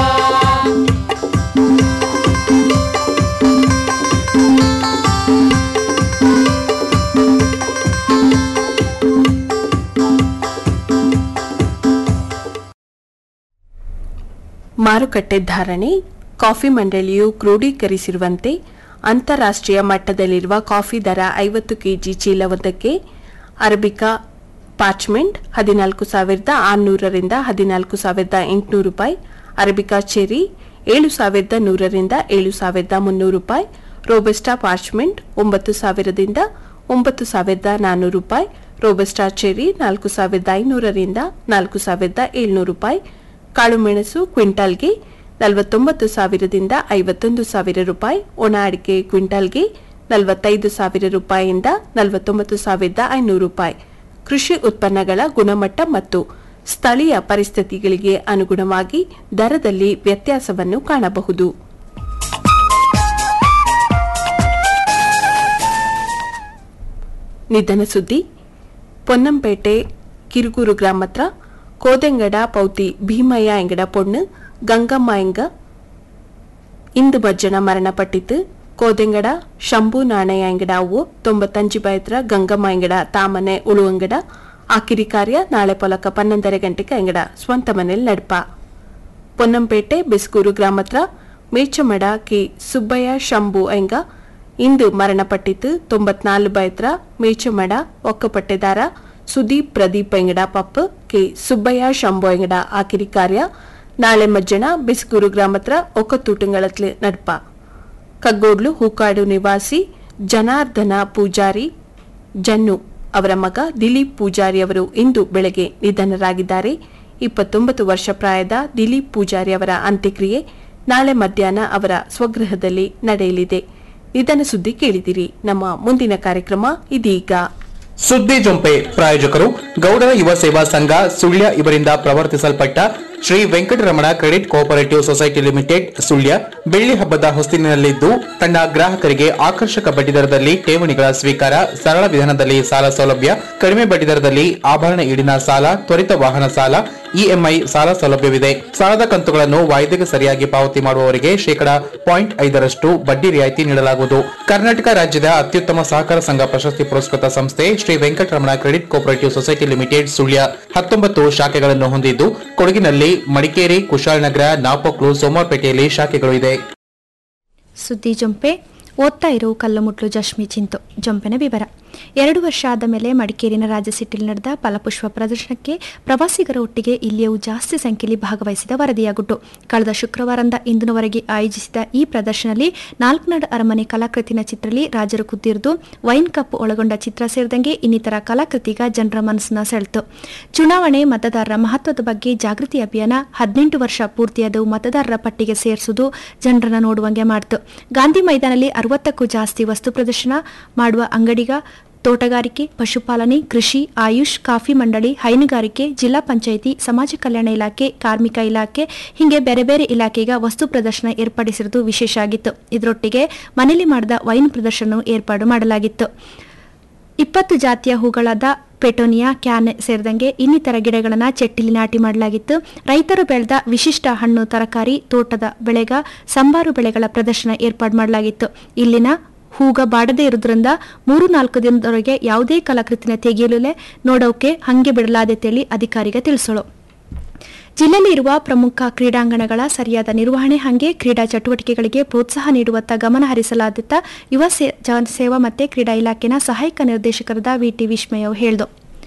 ಮಾರುಕಟ್ಟೆ ಧಾರಣೆ ಕಾಫಿ ಮಂಡಳಿಯು ಕ್ರೋಢೀಕರಿಸಿರುವಂತೆ ಅಂತಾರಾಷ್ಟ್ರೀಯ ಮಟ್ಟದಲ್ಲಿರುವ ಕಾಫಿ ದರ ಐವತ್ತು ಕೆಜಿ ಚೀಲವೊಂದಕ್ಕೆ ಅರಬಿಕಾ ಪಾರ್ಚ್ಮೆಂಟ್ ಹದಿನಾಲ್ಕು ಸಾವಿರದ ಆರುನೂರರಿಂದ ಹದಿನಾಲ್ಕು ಸಾವಿರದ ಎಂಟುನೂರು ರೂಪಾಯಿ ಅರಬಿಕಾ ಚೆರಿ ಏಳು ಸಾವಿರದ ನೂರರಿಂದ ಏಳು ಸಾವಿರದ ಮುನ್ನೂರು ರೂಪಾಯಿ ರೋಬಸ್ಟಾ ಪಾರ್ಚ್ಮೆಂಟ್ ಒಂಬತ್ತು ಸಾವಿರದಿಂದ ಒಂಬತ್ತು ಸಾವಿರದ ನಾನ್ನೂರು ರೂಪಾಯಿ ರೋಬಸ್ಟಾ ಚೆರಿ ನಾಲ್ಕು ಸಾವಿರದ ಐನೂರರಿಂದ ನಾಲ್ಕು ಸಾವಿರದ ಏಳ್ನೂರು ರೂಪಾಯಿ ಕಾಳುಮೆಣಸು ಕ್ವಿಂಟಾಲ್ಗೆ ನಲವತ್ತೊಂಬತ್ತು ಸಾವಿರದಿಂದ ಐವತ್ತೊಂದು ಸಾವಿರ ರೂಪಾಯಿ ಒಣ ಅಡಿಕೆ ಕ್ವಿಂಟಾಲ್ಗೆ ನಲವತ್ತೈದು ಸಾವಿರ ರೂಪಾಯಿಯಿಂದ ನಲವತ್ತೊಂಬತ್ತು ಸಾವಿರದ ಐನೂರು ರೂಪಾಯಿ ಕೃಷಿ ಉತ್ಪನ್ನಗಳ ಗುಣಮಟ್ಟ ಮತ್ತು ಸ್ಥಳೀಯ ಪರಿಸ್ಥಿತಿಗಳಿಗೆ ಅನುಗುಣವಾಗಿ ದರದಲ್ಲಿ ವ್ಯತ್ಯಾಸವನ್ನು ಕಾಣಬಹುದು ನಿಧನ ಸುದ್ದಿ ಪೊನ್ನಂಪೇಟೆ ಕಿರುಗೂರು ಗ್ರಾಮತ್ರ ಕೋದೆಂಗಡ ಪೌತಿ ಭೀಮಯ್ಯ ಎಂಗಡ ಪೊಣ್ಣು ಗಂಗಮ್ಮ ಎಂಗ ಇಂದು ಮಜ್ಜನ ಮರಣಪಟ್ಟಿತು ಕೋದೆಂಗಡ ಶಂಭು ನಾಣಯ್ಯ ಎಂಗಡ ಅವು ತೊಂಬತ್ತಂಜು ಬೈತ್ರ ಗಂಗಮ್ಮ ಎಂಗಡ ತಾಮನೆ ಉಳುವಂಗಡ ಆಕಿರಿ ಕಾರ್ಯ ನಾಳೆ ಪೊಲಕ ಪನ್ನೊಂದರ ಗಂಟೆಗೆ ಎಂಗಡ ಸ್ವಂತ ಮನೇಲಿ ನಡ್ಪ ಪೊನ್ನಂಪೇಟೆ ಬಿಸ್ಕೂರು ಗ್ರಾಮತ್ರ ಮೇಚಮಡ ಕೆ ಸುಬ್ಬಯ್ಯ ಶಂಭು ಎಂಗ ಇಂದು ಮರಣಪಟ್ಟಿತು ತೊಂಬತ್ನಾಲ್ಕು ಬೈತ್ರ ಮೇಚಮಡ ಒಕ್ಕಪಟ್ಟೆದಾರ ಸುದೀಪ್ ಪ್ರದೀಪ್ ಎಂಗಡ ಪಪ್ಪ ಕೆ ಸುಬ್ಬಯ್ಯ ಶಂಭು ಎಂಗಡ ಆಕಿರಿ ಕಾರ್ಯ ನಾಳೆ ಮಜ್ಜನ ಬಿಸ್ಕೂರು ಗ್ರಾಮತ್ರ ಒಕ್ಕತೂಟಂಗಳತ್ಲೆ ನಡ್ಪ ಕಗ್ಗೋಡ್ಲು ಹೂಕಾಡು ನಿವಾಸಿ ಜನಾರ್ದನ ಪೂಜಾರಿ ಜನ್ನು ಅವರ ಮಗ ದಿಲೀಪ್ ಪೂಜಾರಿ ಅವರು ಇಂದು ಬೆಳಗ್ಗೆ ನಿಧನರಾಗಿದ್ದಾರೆ ಇಪ್ಪತ್ತೊಂಬತ್ತು ವರ್ಷ ಪ್ರಾಯದ ದಿಲೀಪ್ ಪೂಜಾರಿ ಅವರ ಅಂತ್ಯಕ್ರಿಯೆ ನಾಳೆ ಮಧ್ಯಾಹ್ನ ಅವರ ಸ್ವಗೃಹದಲ್ಲಿ ನಡೆಯಲಿದೆ ನಿಧನ ಸುದ್ದಿ ಕೇಳಿದಿರಿ ನಮ್ಮ ಮುಂದಿನ ಕಾರ್ಯಕ್ರಮ ಇದೀಗ ಸುದ್ದಿ ಜೊಂಪೆ ಪ್ರಾಯೋಜಕರು ಗೌಡರ ಯುವ ಸೇವಾ ಸಂಘ ಸುಳ್ಯ ಇವರಿಂದ ಪ್ರವರ್ತಿಸಲ್ಪಟ್ಟ Shri Venkataramana credit cooperative society limited Sullia ಬೆಳ್ಳಿ ಹಬ್ಬದ ಹೊಸ್ತಿಲಿನಲ್ಲಿದ್ದು ತನ್ನ ಗ್ರಾಹಕರಿಗೆ ಆಕರ್ಷಕ ಬಡ್ಡಿದರದಲ್ಲಿ ಠೇವಣಿಗಳ ಸ್ವೀಕಾರ ಸರಳ ವಿಧಾನದಲ್ಲಿ ಸಾಲ ಸೌಲಭ್ಯ ಕಡಿಮೆ ಬಡ್ಡಿದರದಲ್ಲಿ ಆಭರಣ ಈಡಿನ ಸಾಲ ತ್ವರಿತ ವಾಹನ ಸಾಲ ಇಎಂಐ ಸಾಲ ಸೌಲಭ್ಯವಿದೆ ಸಾಲದ ಕಂತುಗಳನ್ನು ವಾಯ್ದೆಗೆ ಸರಿಯಾಗಿ ಪಾವತಿ ಮಾಡುವವರಿಗೆ ಶೇಕಡಾ ಪಾಯಿಂಟ್ ಐದರಷ್ಟು ಬಡ್ಡಿ ರಿಯಾಯಿತಿ ನೀಡಲಾಗುವುದು ಕರ್ನಾಟಕ ರಾಜ್ಯದ ಅತ್ಯುತ್ತಮ ಸಹಕಾರ ಸಂಘ ಪ್ರಶಸ್ತಿ ಪುರಸ್ಕೃತ ಸಂಸ್ಥೆ Shri Venkataramana credit cooperative society limited Sullia ಹತ್ತೊಂಬತ್ತು ಶಾಖೆಗಳನ್ನು ಹೊಂದಿದ್ದು ಕೊಡಗಿನಲ್ಲಿ ಮಡಿಕೇರಿ ಕುಶಾಲನಗರ ನಾಪೋಕ್ಲು ಸೋಮವಾರಪೇಟೆಯಲ್ಲಿ ಶಾಖೆಗಳು ಇದೆ ಸುದ್ದಿ ಜೊಂಪೆ ಓದ್ತಾ ಇರೋ ಕಲ್ಲುಮುಟ್ಲು ಜಶ್ಮಿ ಚಿಂತು ಜೊಂಪೆನ ವಿವರ ಎರಡು ವರ್ಷ ಆದ ಮೇಲೆ ಮಡಿಕೇರಿನ ರಾಜ್ಯ ಸಿಟಿಯಲ್ಲಿ ನಡೆದ ಫಲಪುಷ್ಪ ಪ್ರದರ್ಶನಕ್ಕೆ ಪ್ರವಾಸಿಗರ ಒಟ್ಟಿಗೆ ಇಲ್ಲಿಯೂ ಜಾಸ್ತಿ ಸಂಖ್ಯೆಯಲ್ಲಿ ಭಾಗವಹಿಸಿದ ವರದಿಯಾಗುಟ್ಟು ಕಳೆದ ಶುಕ್ರವಾರದಿಂದ ಇಂದಿನವರೆಗೆ ಆಯೋಜಿಸಿದ ಈ ಪ್ರದರ್ಶನದಲ್ಲಿ ನಾಲ್ಕನಾಡ್ ಅರಮನೆ ಕಲಾಕೃತಿನ ಚಿತ್ರದಲ್ಲಿ ರಾಜರು ಕುದ್ದಿರಿದು ವೈನ್ ಕಪ್ ಒಳಗೊಂಡ ಚಿತ್ರ ಸೇರಿದಂಗೆ ಇನ್ನಿತರ ಕಲಾಕೃತಿಗ ಜನರ ಮನಸ್ಸನ್ನ ಸೆಳೆತು ಚುನಾವಣೆ ಮತದಾರರ ಮಹತ್ವದ ಬಗ್ಗೆ ಜಾಗೃತಿ ಅಭಿಯಾನ ಹದಿನೆಂಟು ವರ್ಷ ಪೂರ್ತಿಯಾದವು ಮತದಾರರ ಪಟ್ಟಿಗೆ ಸೇರಿಸುವುದು ಜನರನ್ನ ನೋಡುವಂಗೆ ಮಾಡಿತು ಗಾಂಧಿ ಮೈದಾನಲ್ಲಿ ಅರವತ್ತಕ್ಕೂ ಜಾಸ್ತಿ ವಸ್ತು ಪ್ರದರ್ಶನ ಮಾಡುವ ಅಂಗಡಿಗ ತೋಟಗಾರಿಕೆ ಪಶುಪಾಲನೆ ಕೃಷಿ ಆಯುಷ್ ಕಾಫಿ ಮಂಡಳಿ ಹೈನುಗಾರಿಕೆ ಜಿಲ್ಲಾ ಪಂಚಾಯಿತಿ ಸಮಾಜ ಕಲ್ಯಾಣ ಇಲಾಖೆ ಕಾರ್ಮಿಕ ಇಲಾಖೆ ಹೀಗೆ ಬೇರೆ ಬೇರೆ ಇಲಾಖೆಗ ವಸ್ತು ಪ್ರದರ್ಶನ ಏರ್ಪಡಿಸಿರುವುದು ವಿಶೇಷ ಆಗಿತ್ತು ಇದರೊಟ್ಟಿಗೆ ಮನೆಯಲ್ಲಿ ಮಾಡಿದ ವೈನ್ ಪ್ರದರ್ಶನ ಏರ್ಪಾಡು ಮಾಡಲಾಗಿತ್ತು ಇಪ್ಪತ್ತು ಜಾತಿಯ ಹೂಗಳಾದ ಪೆಟೋನಿಯಾ ಕ್ಯಾನ್ ಸೇರಿದಂಗೆ ಇನ್ನಿತರ ಗಿಡಗಳನ್ನು ಚೆಟ್ಟಿಲಿ ನಾಟಿ ಮಾಡಲಾಗಿತ್ತು ರೈತರು ಬೆಳೆದ ವಿಶಿಷ್ಟ ಹಣ್ಣು ತರಕಾರಿ ತೋಟದ ಬೆಳೆಗ ಸಂಬಾರು ಬೆಳೆಗಳ ಪ್ರದರ್ಶನ ಏರ್ಪಾಡು ಮಾಡಲಾಗಿತ್ತು ಇಲ್ಲಿನ ಹೂಗ ಬಾಡದೇ ಇರೋದ್ರಿಂದ ಮೂರು ನಾಲ್ಕು ದಿನದವರೆಗೆ ಯಾವುದೇ ಕಲಾಕೃತಿನ ತೆಗೆಯಲೇ ನೋಡೋಕೆ ಹಂಗೆ ಬಿಡಲಾದೆತೇಳಿ ಅಧಿಕಾರಿಗೆ ತಿಳಿಸೋಳು ಜಿಲ್ಲೆಯಲ್ಲಿ ಇರುವ ಪ್ರಮುಖ ಕ್ರೀಡಾಂಗಣಗಳ ಸರಿಯಾದ ನಿರ್ವಹಣೆ ಹಂಗೆ ಕ್ರೀಡಾ ಚಟುವಟಿಕೆಗಳಿಗೆ ಪ್ರೋತ್ಸಾಹ ನೀಡುವತ್ತ ಗಮನ ಹರಿಸಲಾದಿತ್ತ ಯುವ ಸೇ- ಜನ ಸೇವಾ ಮತ್ತು ಕ್ರೀಡಾ ಇಲಾಖೆನ ಸಹಾಯಕ ನಿರ್ದೇಶಕರಾದ ವಿಟಿ ವಿಸ್ಮಯವ್ ಹೇಳಿದರು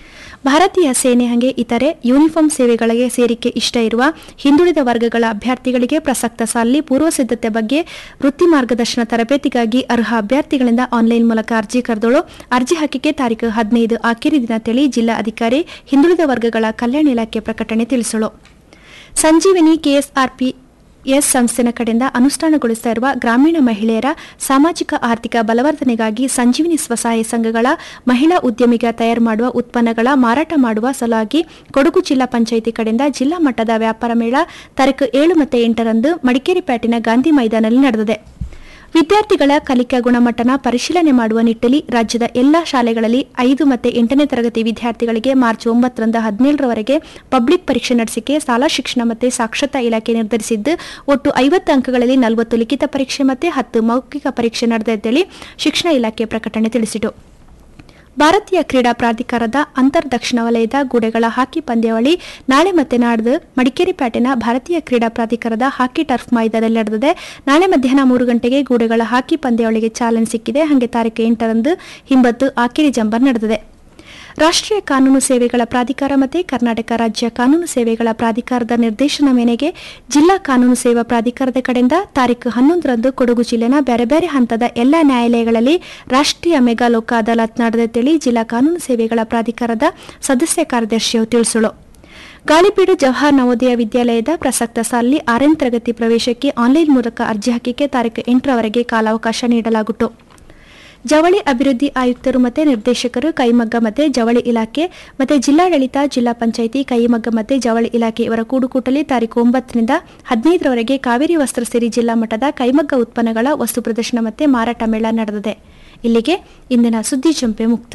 ಭಾರತೀಯ ಸೇನೆ ಹಾಗೆ ಇತರೆ ಯೂನಿಫಾರ್ಮ್ ಸೇವೆಗಳಿಗೆ ಸೇರಿಕೆ ಇಷ್ಟ ಇರುವ ಹಿಂದುಳಿದ ವರ್ಗಗಳ ಅಭ್ಯರ್ಥಿಗಳಿಗೆ ಪ್ರಸಕ್ತ ಸಾಲಿ ಪೂರ್ವ ಸಿದ್ಧತೆ ಬಗ್ಗೆ ವೃತ್ತಿ ಮಾರ್ಗದರ್ಶನ ತರಬೇತಿಗಾಗಿ ಅರ್ಹ ಅಭ್ಯರ್ಥಿಗಳಿಂದ ಆನ್ಲೈನ್ ಮೂಲಕ ಅರ್ಜಿ ಕರೆದೋಳು ಅರ್ಜಿ ಹಾಕಿಕೆ ತಾರೀಕು ಹದಿನೈದು ಆಖರಿ ದಿನ ತಿಳಿ ಜಿಲ್ಲಾ ಅಧಿಕಾರಿ ಹಿಂದುಳಿದ ವರ್ಗಗಳ ಕಲ್ಯಾಣ ಇಲಾಖೆ ಪ್ರಕಟಣೆ ತಿಳಿಸಲು ಸಂಜೀವಿನಿ ಕೆಎಸ್ಆರ್ಪಿ ಎಸ್ ಸಂಸ್ಥೆನ ಕಡೆಯಿಂದ ಅನುಷ್ಠಾನಗೊಳಿಸ್ತಾ ಇರುವ ಗ್ರಾಮೀಣ ಮಹಿಳೆಯರ ಸಾಮಾಜಿಕ ಆರ್ಥಿಕ ಬಲವರ್ಧನೆಗಾಗಿ ಸಂಜೀವಿನಿ ಸ್ವಸಹಾಯ ಸಂಘಗಳ ಮಹಿಳಾ ಉದ್ಯಮಿಗ ತಯಾರು ಮಾಡುವ ಉತ್ಪನ್ನಗಳ ಮಾರಾಟ ಮಾಡುವ ಸಲುವಾಗಿ ಕೊಡಗು ಜಿಲ್ಲಾ ಪಂಚಾಯಿತಿ ಕಡೆಯಿಂದ ಜಿಲ್ಲಾ ಮಟ್ಟದ ವ್ಯಾಪಾರ ಮೇಳ ತಾರೀಕು ಏಳು ಮತ್ತು ಎಂಟರಂದು ಮಡಿಕೇರಿ ಪೇಟಿನ ಗಾಂಧಿ ಮೈದಾನಲ್ಲಿ ನಡೆದಿದೆ ವಿದ್ಯಾರ್ಥಿಗಳ ಕಲಿಕಾ ಗುಣಮಟ್ಟನ ಪರಿಶೀಲನೆ ಮಾಡುವ ನಿಟ್ಟಲ್ಲಿ ರಾಜ್ಯದ ಎಲ್ಲಾ ಶಾಲೆಗಳಲ್ಲಿ ಐದು ಮತ್ತು ಎಂಟನೇ ತರಗತಿ ವಿದ್ಯಾರ್ಥಿಗಳಿಗೆ ಮಾರ್ಚ್ ಒಂಬತ್ತರಿಂದ ಹದಿನೇಳರವರೆಗೆ ಪಬ್ಲಿಕ್ ಪರೀಕ್ಷೆ ನಡೆಸಿಕೆ ಶಾಲಾ ಶಿಕ್ಷಣ ಮತ್ತು ಸಾಕ್ಷರತಾ ಇಲಾಖೆ ನಿರ್ಧರಿಸಿದ್ದು ಒಟ್ಟು ಐವತ್ತು ಅಂಕಗಳಲ್ಲಿ ನಲವತ್ತು ಲಿಖಿತ ಪರೀಕ್ಷೆ ಮತ್ತು ಹತ್ತು ಮೌಖಿಕ ಪರೀಕ್ಷೆ ನಡೆದಿದ್ದೇಳಿ ಶಿಕ್ಷಣ ಇಲಾಖೆ ಪ್ರಕಟಣೆ ತಿಳಿಸಿತು ಭಾರತೀಯ ಕ್ರೀಡಾ ಪ್ರಾಧಿಕಾರದ ಅಂತರ್ ದಕ್ಷಿಣ ವಲಯದ ಗೂಡೆಗಳ ಹಾಕಿ ಪಂದ್ಯಾವಳಿ ನಾಳೆ ಮತ್ತೆ ನಾಡ್ದು ಮಡಿಕೇರಿ ಪೇಟೆನ ಭಾರತೀಯ ಕ್ರೀಡಾ ಪ್ರಾಧಿಕಾರದ ಹಾಕಿ ಟರ್ಫ್ ಮೈದಾನದಲ್ಲಿ ನಡೆದಿದೆ ನಾಳೆ ಮಧ್ಯಾಹ್ನ ಮೂರು ಗಂಟೆಗೆ ಗೂಡೆಗಳ ಹಾಕಿ ಪಂದ್ಯಾವಳಿಗೆ ಚಾಲನೆ ಸಿಕ್ಕಿದೆ ಹಾಗೆ ತಾರೀಕು ಎಂಟರಂದು ಹಿಂಬತ್ತು ಆಕಿರಿ ಜಂಬರ್ ನಡೆದಿದೆ ರಾಷ್ಟ್ರೀಯ ಕಾನೂನು ಸೇವೆಗಳ ಪ್ರಾಧಿಕಾರ ಮತ್ತು ಕರ್ನಾಟಕ ರಾಜ್ಯ ಕಾನೂನು ಸೇವೆಗಳ ಪ್ರಾಧಿಕಾರದ ನಿರ್ದೇಶನ ಮೇರೆಗೆ ಜಿಲ್ಲಾ ಕಾನೂನು ಸೇವಾ ಪ್ರಾಧಿಕಾರದ ಕಡೆಯಿಂದ ತಾರೀಕು ಹನ್ನೊಂದರಂದು ಕೊಡಗು ಜಿಲ್ಲೆನ ಬೇರೆ ಬೇರೆ ಹಂತದ ಎಲ್ಲ ನ್ಯಾಯಾಲಯಗಳಲ್ಲಿ ರಾಷ್ಟ್ರೀಯ ಮೆಗಾ ಲೋಕ ಅದಾಲತ್ ನಡೆದಿದ್ದೇಳಿ ಜಿಲ್ಲಾ ಕಾನೂನು ಸೇವೆಗಳ ಪ್ರಾಧಿಕಾರದ ಸದಸ್ಯ ಕಾರ್ಯದರ್ಶಿಯು ತಿಳಿಸಲು ಗಾಳಿಬೀಡು ಜವಾಹರ್ ನವೋದಯ ವಿದ್ಯಾಲಯದ ಪ್ರಸಕ್ತ ಸಾಲಿನಲ್ಲಿ ಆರನೇ ತರಗತಿ ಪ್ರವೇಶಕ್ಕೆ ಆನ್ಲೈನ್ ಮೂಲಕ ಅರ್ಜಿ ಹಾಕಿಕೆ ತಾರೀಕು ಎಂಟರವರೆಗೆ ಕಾಲಾವಕಾಶ ನೀಡಲಾಗುತ್ತು ಜವಳಿ ಅಭಿವೃದ್ಧಿ ಆಯುಕ್ತರು ಮತ್ತು ನಿರ್ದೇಶಕರು ಕೈಮಗ್ಗ ಮತ್ತು ಜವಳಿ ಇಲಾಖೆ ಮತ್ತು ಜಿಲ್ಲಾಡಳಿತ ಜಿಲ್ಲಾ ಪಂಚಾಯಿತಿ ಕೈಮಗ್ಗ ಮತ್ತು ಜವಳಿ ಇಲಾಖೆ ಇವರ ಕೂಡುಕೂಟಲಿ ತಾರೀಕು ಒಂಬತ್ತರಿಂದ ಹದಿನೈದರವರೆಗೆ ಕಾವೇರಿ ವಸ್ತ್ರ ಸೇರಿ ಜಿಲ್ಲಾ ಮಟ್ಟದ ಕೈಮಗ್ಗ ಉತ್ಪನ್ನಗಳ ವಸ್ತು ಪ್ರದರ್ಶನ ಮತ್ತು ಮಾರಾಟ ಮೇಳ ನಡೆದಿದೆ ಇಲ್ಲಿಗೆ ಇಂದಿನ ಸುದ್ದಿ ಜಂಪೆ ಮುಕ್ತು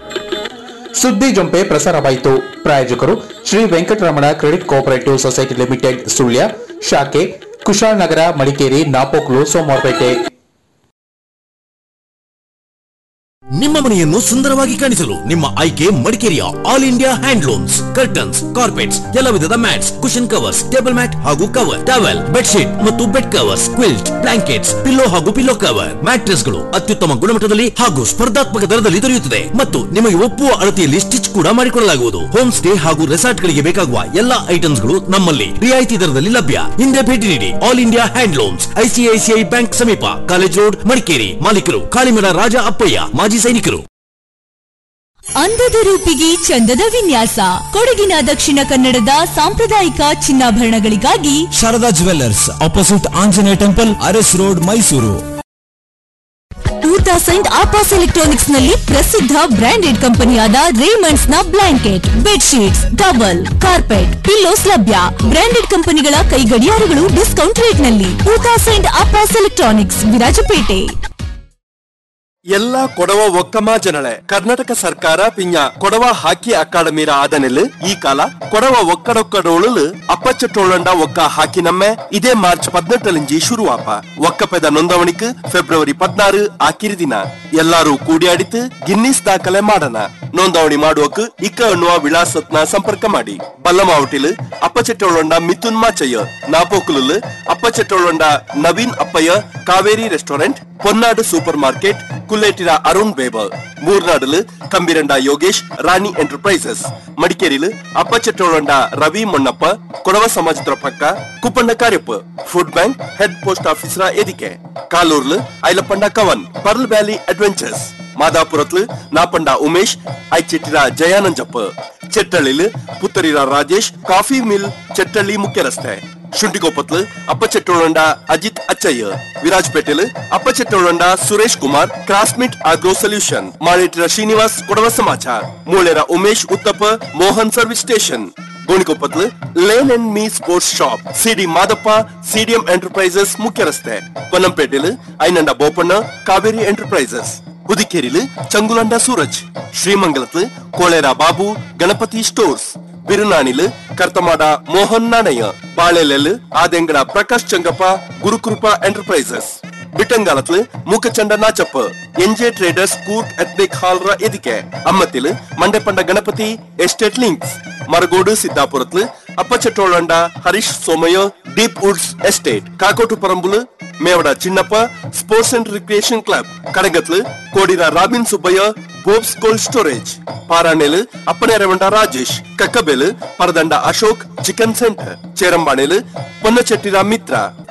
ಸುದ್ದಿ ಜೊಂಪೆ ಪ್ರಸಾರವಾಯಿತು ಪ್ರಾಯೋಜಕರು Shri Venkataramana credit cooperative society limited Sullia ಶಾಖೆ ಕುಶಾಲನಗರ ಮಡಿಕೇರಿ ನಾಪೋಕ್ಲು ಸೋಮವಾರಪೇಟೆ ನಿಮ್ಮ ಮನೆಯನ್ನು ಸುಂದರವಾಗಿ ಕಾಣಿಸಲು ನಿಮ್ಮ ಆಯ್ಕೆ ಮಡಿಕೇರಿಯ all India handlooms curtains carpets ಎಲ್ಲ ವಿಧದ mats cushion covers table mat ಹಾಗೂ ಕವರ್ ಟವೆಲ್ ಬೆಡ್ಶೀಟ್ ಮತ್ತು bed covers quilt blankets pillow ಹಾಗೂ ಪಿಲ್ಲೋ ಕವರ್ ಮ್ಯಾಟ್ರೆಸ್ ಗಳು ಅತ್ಯುತ್ತಮ ಗುಣಮಟ್ಟದಲ್ಲಿ ಹಾಗೂ ಸ್ಪರ್ಧಾತ್ಮಕ ದರದಲ್ಲಿ ದೊರೆಯುತ್ತದೆ ಮತ್ತು ನಿಮಗೆ ಒಪ್ಪುವ ಅಳತೆಯಲ್ಲಿ ಸ್ಟಿಚ್ ಕೂಡ ಮಾಡಿಕೊಳ್ಳಲಾಗುವುದು ಹೋಮ್ ಸ್ಟೇ ಹಾಗೂ ರೆಸಾರ್ಟ್ ಗಳಿಗೆ ಬೇಕಾಗುವ ಎಲ್ಲಾ ಐಟಮ್ಸ್ ಗಳು ನಮ್ಮಲ್ಲಿ ರಿಯಾಯಿತಿ ದರದಲ್ಲಿ ಲಭ್ಯ ಹಿಂದೆ ಭೇಟಿ ನೀಡಿ all India handlooms ICICI bank ಸಮೀಪ ಕಾಲೇಜ್ ರೋಡ್ ಮಡಿಕೇರಿ ಮಾಲೀಕರು ಕಾಳಿಮಡ ರಾಜ ಅಪ್ಪಯ್ಯ ಮಾಜಿ ಸೈನಿಕರು ಅಂದದ ರೂಪಿಗೆ ಚಂದದ ವಿನ್ಯಾಸ ಕೊಡಗಿನ ದಕ್ಷಿಣ ಕನ್ನಡದ ಸಾಂಪ್ರದಾಯಿಕ ಚಿನ್ನಾಭರಣಗಳಿಗಾಗಿ Sharada jewellers opposite Anjaneya temple Aras road Mysuru two thousand ಆಪಾಸ್ ಎಲೆಕ್ಟ್ರಾನಿಕ್ಸ್ ನಲ್ಲಿ ಪ್ರಸಿದ್ಧ ಬ್ರಾಂಡೆಡ್ ಕಂಪನಿಯಾದ ರೇಮಂಡ್ಸ್ ನ blanket bedsheets towel carpet pillows ಲಭ್ಯ ಬ್ರಾಂಡೆಡ್ ಕಂಪನಿಗಳ ಕೈ ಗಡಿಯಾರಗಳು ಡಿಸ್ಕೌಂಟ್ ರೇಟ್ ನಲ್ಲಿ ಟೂ ತೌಸಂಡ್ ಆಪಾಸ್ ಎಲೆಕ್ಟ್ರಾನಿಕ್ಸ್ ವಿರಾಜಪೇಟೆ ಎಲ್ಲ ಕೊಡವ ಒಕ್ಕಮ ಜನಳೆ ಕರ್ನಾಟಕ ಸರ್ಕಾರ ಪಿಂಜ ಕೊಡವ ಹಾಕಿ ಅಕಾಡೆಮಿರ ಆದನೆಲ್ ಈ ಕಾಲ ಕೊಡವ ಒಕ್ಕಡೊಕ್ಕಡೋಳು ಅಪ್ಪಚ್ಚಟ್ಟೋಳಂಡ ಒಕ್ಕ ಹಾಕಿ ನಮ್ಮೆ ಇದೇ ಮಾರ್ಚ್ ಪದ್ನೆಟ್ಟಲಿಂಜಿ ಶುರುವಾಪ ಒಕ್ಕಪೆದ ನೋಂದವಣಿಕ್ ಫೆಬ್ರವರಿ ಪದ್ನಾರು ಆಕಿರಿ ದಿನ ಎಲ್ಲಾರು ಕೂಡಿಯಾಡಿತು ಗಿನ್ನಿಸ್ ದಾಖಲೆ ಮಾಡೋಣ ನೋಂದವಣಿ ಮಾಡುವಕ್ ಇಕ್ಕ ಅನ್ನುವ ವಿಳಾಸತ್ನ ಸಂಪರ್ಕ ಮಾಡಿ ಬಲ್ಲಮಾವಟಿಲ್ ಅಪ್ಪಚೆಟ್ಟೋಳಂಡ ಮಿಥುನ್ ಮಾಚಯ್ಯ ನಾಪೋಕುಲಲ್ ಅಪ್ಪಚೆಟ್ಟೋಳಂಡ ನವೀನ್ ಅಪ್ಪಯ್ಯ ಕಾವೇರಿ ರೆಸ್ಟೋರೆಂಟ್ பொன்னாடு சூப்பர் மார்க்கெட் குல்லேட்டிரா அருண் பேபர் மூர்நாடுல கம்பிரண்டா யோகேஷ் ರಾಣಿ ಎಂಟರ್ಪ್ರೈಸಸ್ ಮಡಿಕೇರಿಲು ಅಪ್ಪಚೆಟ್ಟೋಳಂಡ ರವಿ ಮೊನ್ನಪ್ಪ ಕೊಡವ ಸಮಾಜದ ಪಕ್ಕ Kuppanna Kariappa food bank head post ಆಫೀಸರ ಎದಿಕೆ ಕಾಲೂರ್ಲು Ailappanda Kavan pearl valley adventures ಮಾದಾಪುರತ್ಲು ನಾಪಂಡ ಉಮೇಶ್ ಐಚಿಟ್ಟಿರ ಜಯಾನಂಜಪ್ಪ ಚೆಟ್ಟಳ್ಳಿಲು ಪುತ್ತರಿರ ರಾಜೇಶ್ ಕಾಫಿ ಮಿಲ್ ಚೆಟ್ಟಳ್ಳಿ ಮುಖ್ಯ ರಸ್ತೆ ಶುಂಠಿಗೊಪ್ಪತ್ಲು ಅಪ್ಪಚೆಟ್ಟೋಳಂಡ ಅಜಿತ್ ಅಚ್ಚಯ್ಯ ವಿರಾಜ್ಪೇಟೆಲು ಅಪ್ಪಚೆಟ್ಟೋಳಂಡ ಸುರೇಶ್ ಕುಮಾರ್ ಕ್ರಾಸ್ಮಿಟ್ ಆಗ್ರೋ ಸೊಲ್ಯೂಷನ್ ಮಾಳೇಟಿರ ಶ್ರೀನಿವಾಸ್ ಕೊಡವ ಸಮಾಚಾರ ಮೂಳೆರ ಉಮೇಶ್ ಉತ್ತಪ್ಪ ಮೋಹನ್ ಸರ್ವಿಸ್ ಸ್ಟೇಷನ್ ಗೋಣಿಕೊಪ್ಪತ್ಲು lane and me sports shop C D Madappa C D M enterprises ಮುಖ್ಯ ರಸ್ತೆ ಪೊನ್ನಂಪೇಟೆಲು ಐನಂಡ ಬೋಪಣ್ಣ ಕಾವೇರಿ ಎಂಟರ್ಪ್ರೈಸಸ್ புதுக்கேரியில் சங்குலண்டா சூரஜ் ஸ்ரீமங்கலத்து கோளேரா பாபு கணபதி ஸ்டோர்ஸ் ಬಿರುನಾಣಿಲು ಕರ್ತಮಾಡ ಮೋಹನ್ ನಾಣಯ್ಯ ಬಾಳೆಲೆಲ್ ಆದೆಂಗಡ ಪ್ರಕಾಶ್ ಚಂಗಪ್ಪ ಗುರುಕೃಪ ಎಂಟರ್ಪ್ರೈಸಸ್ ಬಿಟ್ಟಂಗಾಲತ್ಲು ಮೂಕಚಂಡ ನಾಚಪ್ಪ ಎನ್ಜೆ ಟ್ರೇಡರ್ಸ್ ಕೂಟ್ ಎತ್ನಿಕ್ ಹಾಲ್ ರ ಎದಿಕೆ ಅಮ್ಮತ್ತಿಲು ಮಂಡೆಪಂಡ ಗಣಪತಿ ಎಸ್ಟೇಟ್ ಲಿಂಕ್ಸ್ ಮರಗೋಡು ಸಿದ್ದಾಪುರತ್ಲು Appachettolanda Harish Somaiah deep woods estate Kakotu ಪರಂಬುಲು Mevada Chinnappa sports and recreation club ಕಡಗತ್ಲು ಕೋಡಿರ robin Subbaiah pops cold storage ಪಾರಾಣೆಲ್ ಅಪ್ಪನೆ ರೆವಂಡ ರಾಜೇಶ್ ಕಕ್ಕಬೆಲ್ ಪರದಂಡ ಅಶೋಕ್ ಚಿಕನ್ ಸೆಂಟರ್ ಚೇರಂಬಾಣೆಲ್ ಪೊನ್ನಚೆಟ್ಟಿರ ಮಿತ್ರ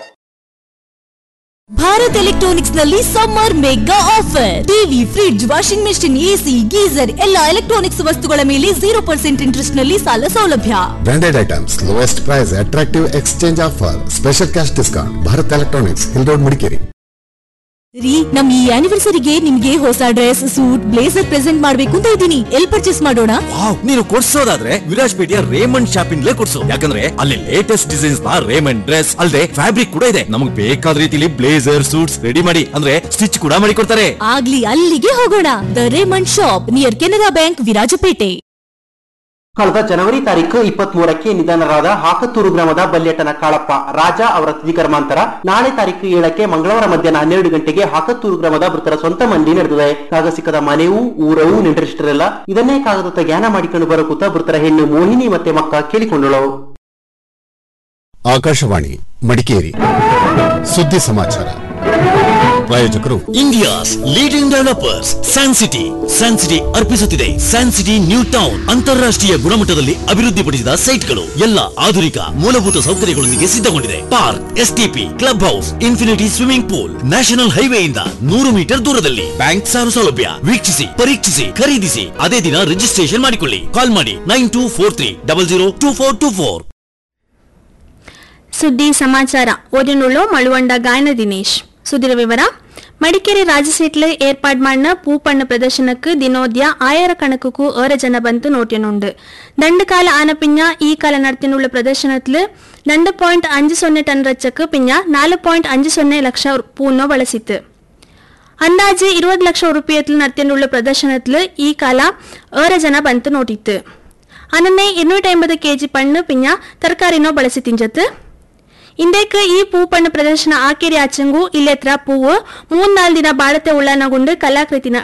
ಭಾರತ್ ಎಲೆಕ್ಟ್ರಾನಿಕ್ಸ್ ನಲ್ಲಿ summer mega offer TV fridge washing machine AC geyser ಎಲ್ಲ ಎಲೆಕ್ಟ್ರಾನಿಕ್ಸ್ ವಸ್ತುಗಳ ಮೇಲೆ ಜೀರೋ ಪರ್ಸೆಂಟ್ ಇಂಟ್ರೆಸ್ಟ್ ನಲ್ಲಿ ಸಾಲ ಸೌಲಭ್ಯ Branded items, lowest price, attractive exchange offer, special cash discount. Bharat Electronics, Hill Road, Madikeri. ರೀ ನಮ್ ಈ ಆನಿವರ್ಸರಿಗೆ ನಿಮ್ಗೆ ಹೊಸ ಡ್ರೆಸ್ ಸೂಟ್ ಬ್ಲೇಸರ್ ಪ್ರೆಸೆಂಟ್ ಮಾಡ್ಬೇಕು ಅಂತ ಇದ್ದೀನಿ ಎಲ್ ಪರ್ಚೇಸ್ ಮಾಡೋಣ ವಾವ್ ನೀನು ಕೊಡ್ಸೋದಾದ್ರೆ ವಿರಾಜ್ಪೇಟೆಯ ರೇಮಂಡ್ ಶಾಪಿಂಗ್ಲೇ ಕೊಡ್ಸು ಯಾಕಂದ್ರೆ ಅಲ್ಲಿ ಲೇಟೆಸ್ಟ್ ಡಿಸೈನ್ಸ್ ನ ರೇಮಂಡ್ ಡ್ರೆಸ್ ಅಲ್ಲದೆ ಫ್ಯಾಬ್ರಿಕ್ ಕೂಡ ಇದೆ ನಮಗೆ ಬೇಕಾದ ರೀತಿಲಿ ಬ್ಲೇಸರ್ ಸೂಟ್ಸ್ ರೆಡಿ ಮಾಡಿ ಅಂದ್ರೆ ಸ್ಟಿಚ್ ಕೂಡ ಮಾಡಿ ಕೊಡ್ತಾರೆ ಆಗ್ಲಿ ಅಲ್ಲಿಗೆ ಹೋಗೋಣ the Raymond shop near Canara bank Virajpet ಕಳೆದ ಜನವರಿ ತಾರೀಕು ಇಪ್ಪತ್ತ್ ಮೂರಕ್ಕೆ ನಿಧನರಾದ ಹಾಕತ್ತೂರು ಗ್ರಾಮದ ಬಲ್ಯಟನ ಕಾಳಪ್ಪ ರಾಜ ಅವರ ತಿಥಿ ಕರ್ಮಾಂತರ ನಾಳೆ ತಾರೀಕು ಏಳಕ್ಕೆ ಮಂಗಳವಾರ ಮಧ್ಯಾಹ್ನ ಹನ್ನೆರಡು ಗಂಟೆಗೆ ಹಾಕತ್ತೂರು ಗ್ರಾಮದ ಮೃತರ ಸ್ವಂತ ಮಂದಿ ನಡೆದಿದೆ ಕಾಗ ಸಿಕ್ಕದ ಮನೆಯೂ ಊರವೂ ನೆಂಟರಿಷ್ಟರೆಲ್ಲ ಇದನ್ನೇ ಕಾಗದತ್ತ ಜ್ಞಾನ ಮಾಡಿಕೊಂಡು ಬರಕುತ್ತ ಮೃತರ ಹೆಣ್ಣು ಮೋಹಿನಿ ಮತ್ತೆ ಮಕ್ಕ ಕೇಳಿಕೊಂಡಳು ಆಕಾಶವಾಣಿ ಮಡಿಕೇರಿ ಸುದ್ದಿ ಸಮಾಚಾರ ಪ್ರಾಯೋಜಕರು India's leading developers San City San City ಅರ್ಪಿಸುತ್ತಿದೆ ಸ್ಯಾನ್ ಸಿಟಿ ನ್ಯೂ ಟೌನ್ ಅಂತಾರಾಷ್ಟ್ರೀಯ ಗುಣಮಟ್ಟದಲ್ಲಿ ಅಭಿವೃದ್ಧಿಪಡಿಸಿದ ಸೈಟ್ಗಳು ಎಲ್ಲ ಆಧುನಿಕ ಮೂಲಭೂತ ಸೌಕರ್ಯಗಳೊಂದಿಗೆ ಸಿದ್ಧಗೊಂಡಿದೆ park STP club house infinity swimming pool national ಹೈವೇಯಿಂದ ನೂರು ಮೀಟರ್ ದೂರದಲ್ಲಿ ಬ್ಯಾಂಕ್ ಸಾಲ ಸೌಲಭ್ಯ ವೀಕ್ಷಿಸಿ ಪರೀಕ್ಷಿಸಿ ಖರೀದಿಸಿ ಅದೇ ದಿನ ರಿಜಿಸ್ಟ್ರೇಷನ್ ಮಾಡಿಕೊಳ್ಳಿ ಕಾಲ್ ಮಾಡಿ nine two four three double zero two four two four ಸುದ್ದಿ ಸಮಾಚಾರ ಓದಿನುಳ್ಳು ಮಳುವಂಡ ಗಾಯನ ದಿನೇಶ್ ಸುದ್ದಿರ ವಿವರ ಮಡಿಕೇರಿ ರಾಜಸೀಟ್ಲು ಏರ್ಪಾಡ್ ಮಾಡಿನ பூப்பண்ண பிரதர்ஷனுக்கு தினோத்யா ஆயிரக்கணக்குக்கு ஏற ஜன பந்து நோட்டினுண்டு தண்டு கால ஆன பின்ன ಈ ಕಾಲ நடத்தினுள்ள ಪ್ರದರ್ಶನತ್ಲು രണ്ട് ಪಾಯಿಂಟ್ ಅഞ്ചು ಸೊನ್ನೆ ಟನ್ ರಚ್ಚಕ್ಕೆ ಪಿಂಜ ನಾಲ್ಕು ಪಾಯಿಂಟ್ ಅഞ്ചು ಸೊನ್ನೆ ಲಕ್ಷ ಪೂರ್ಣ ಬಳಸಿತ್ತು ಅಂದಾಜು ഇരുപത് ലക്ഷം ഉറുപ്പിയത്തിൽ നടത്തിയുള്ള പ്രദർശനത്തിൽ ഈ കാല ഏറെ ಜನ ಬಂತು ನೋಟಿತ್ತು ಅನನ್ನೇ ഇരുന്നൂറ്റി ಐಂಬತ್ತು ಕೆಜಿ ಪಣ್ಣು ಪಿಂಜ ತರಕಾರಿನೋ ಬಳಸಿ ತಿಂಜತ್ತು ಇಂದೇಕ್ ಈ ಪೂ ಪಣ್ಣು ಪ್ರದರ್ಶನ ಆಕೇರಿ ಆಚಂಗು ಇಲ್ಲೆತ್ರ ಪೂವು ಮೂರ್ನಾಲ್ ದಿನ ಬಾಳತೆ ಉಳ್ಳನಗೊಂಡು ಕಲಾಕೃತಿನ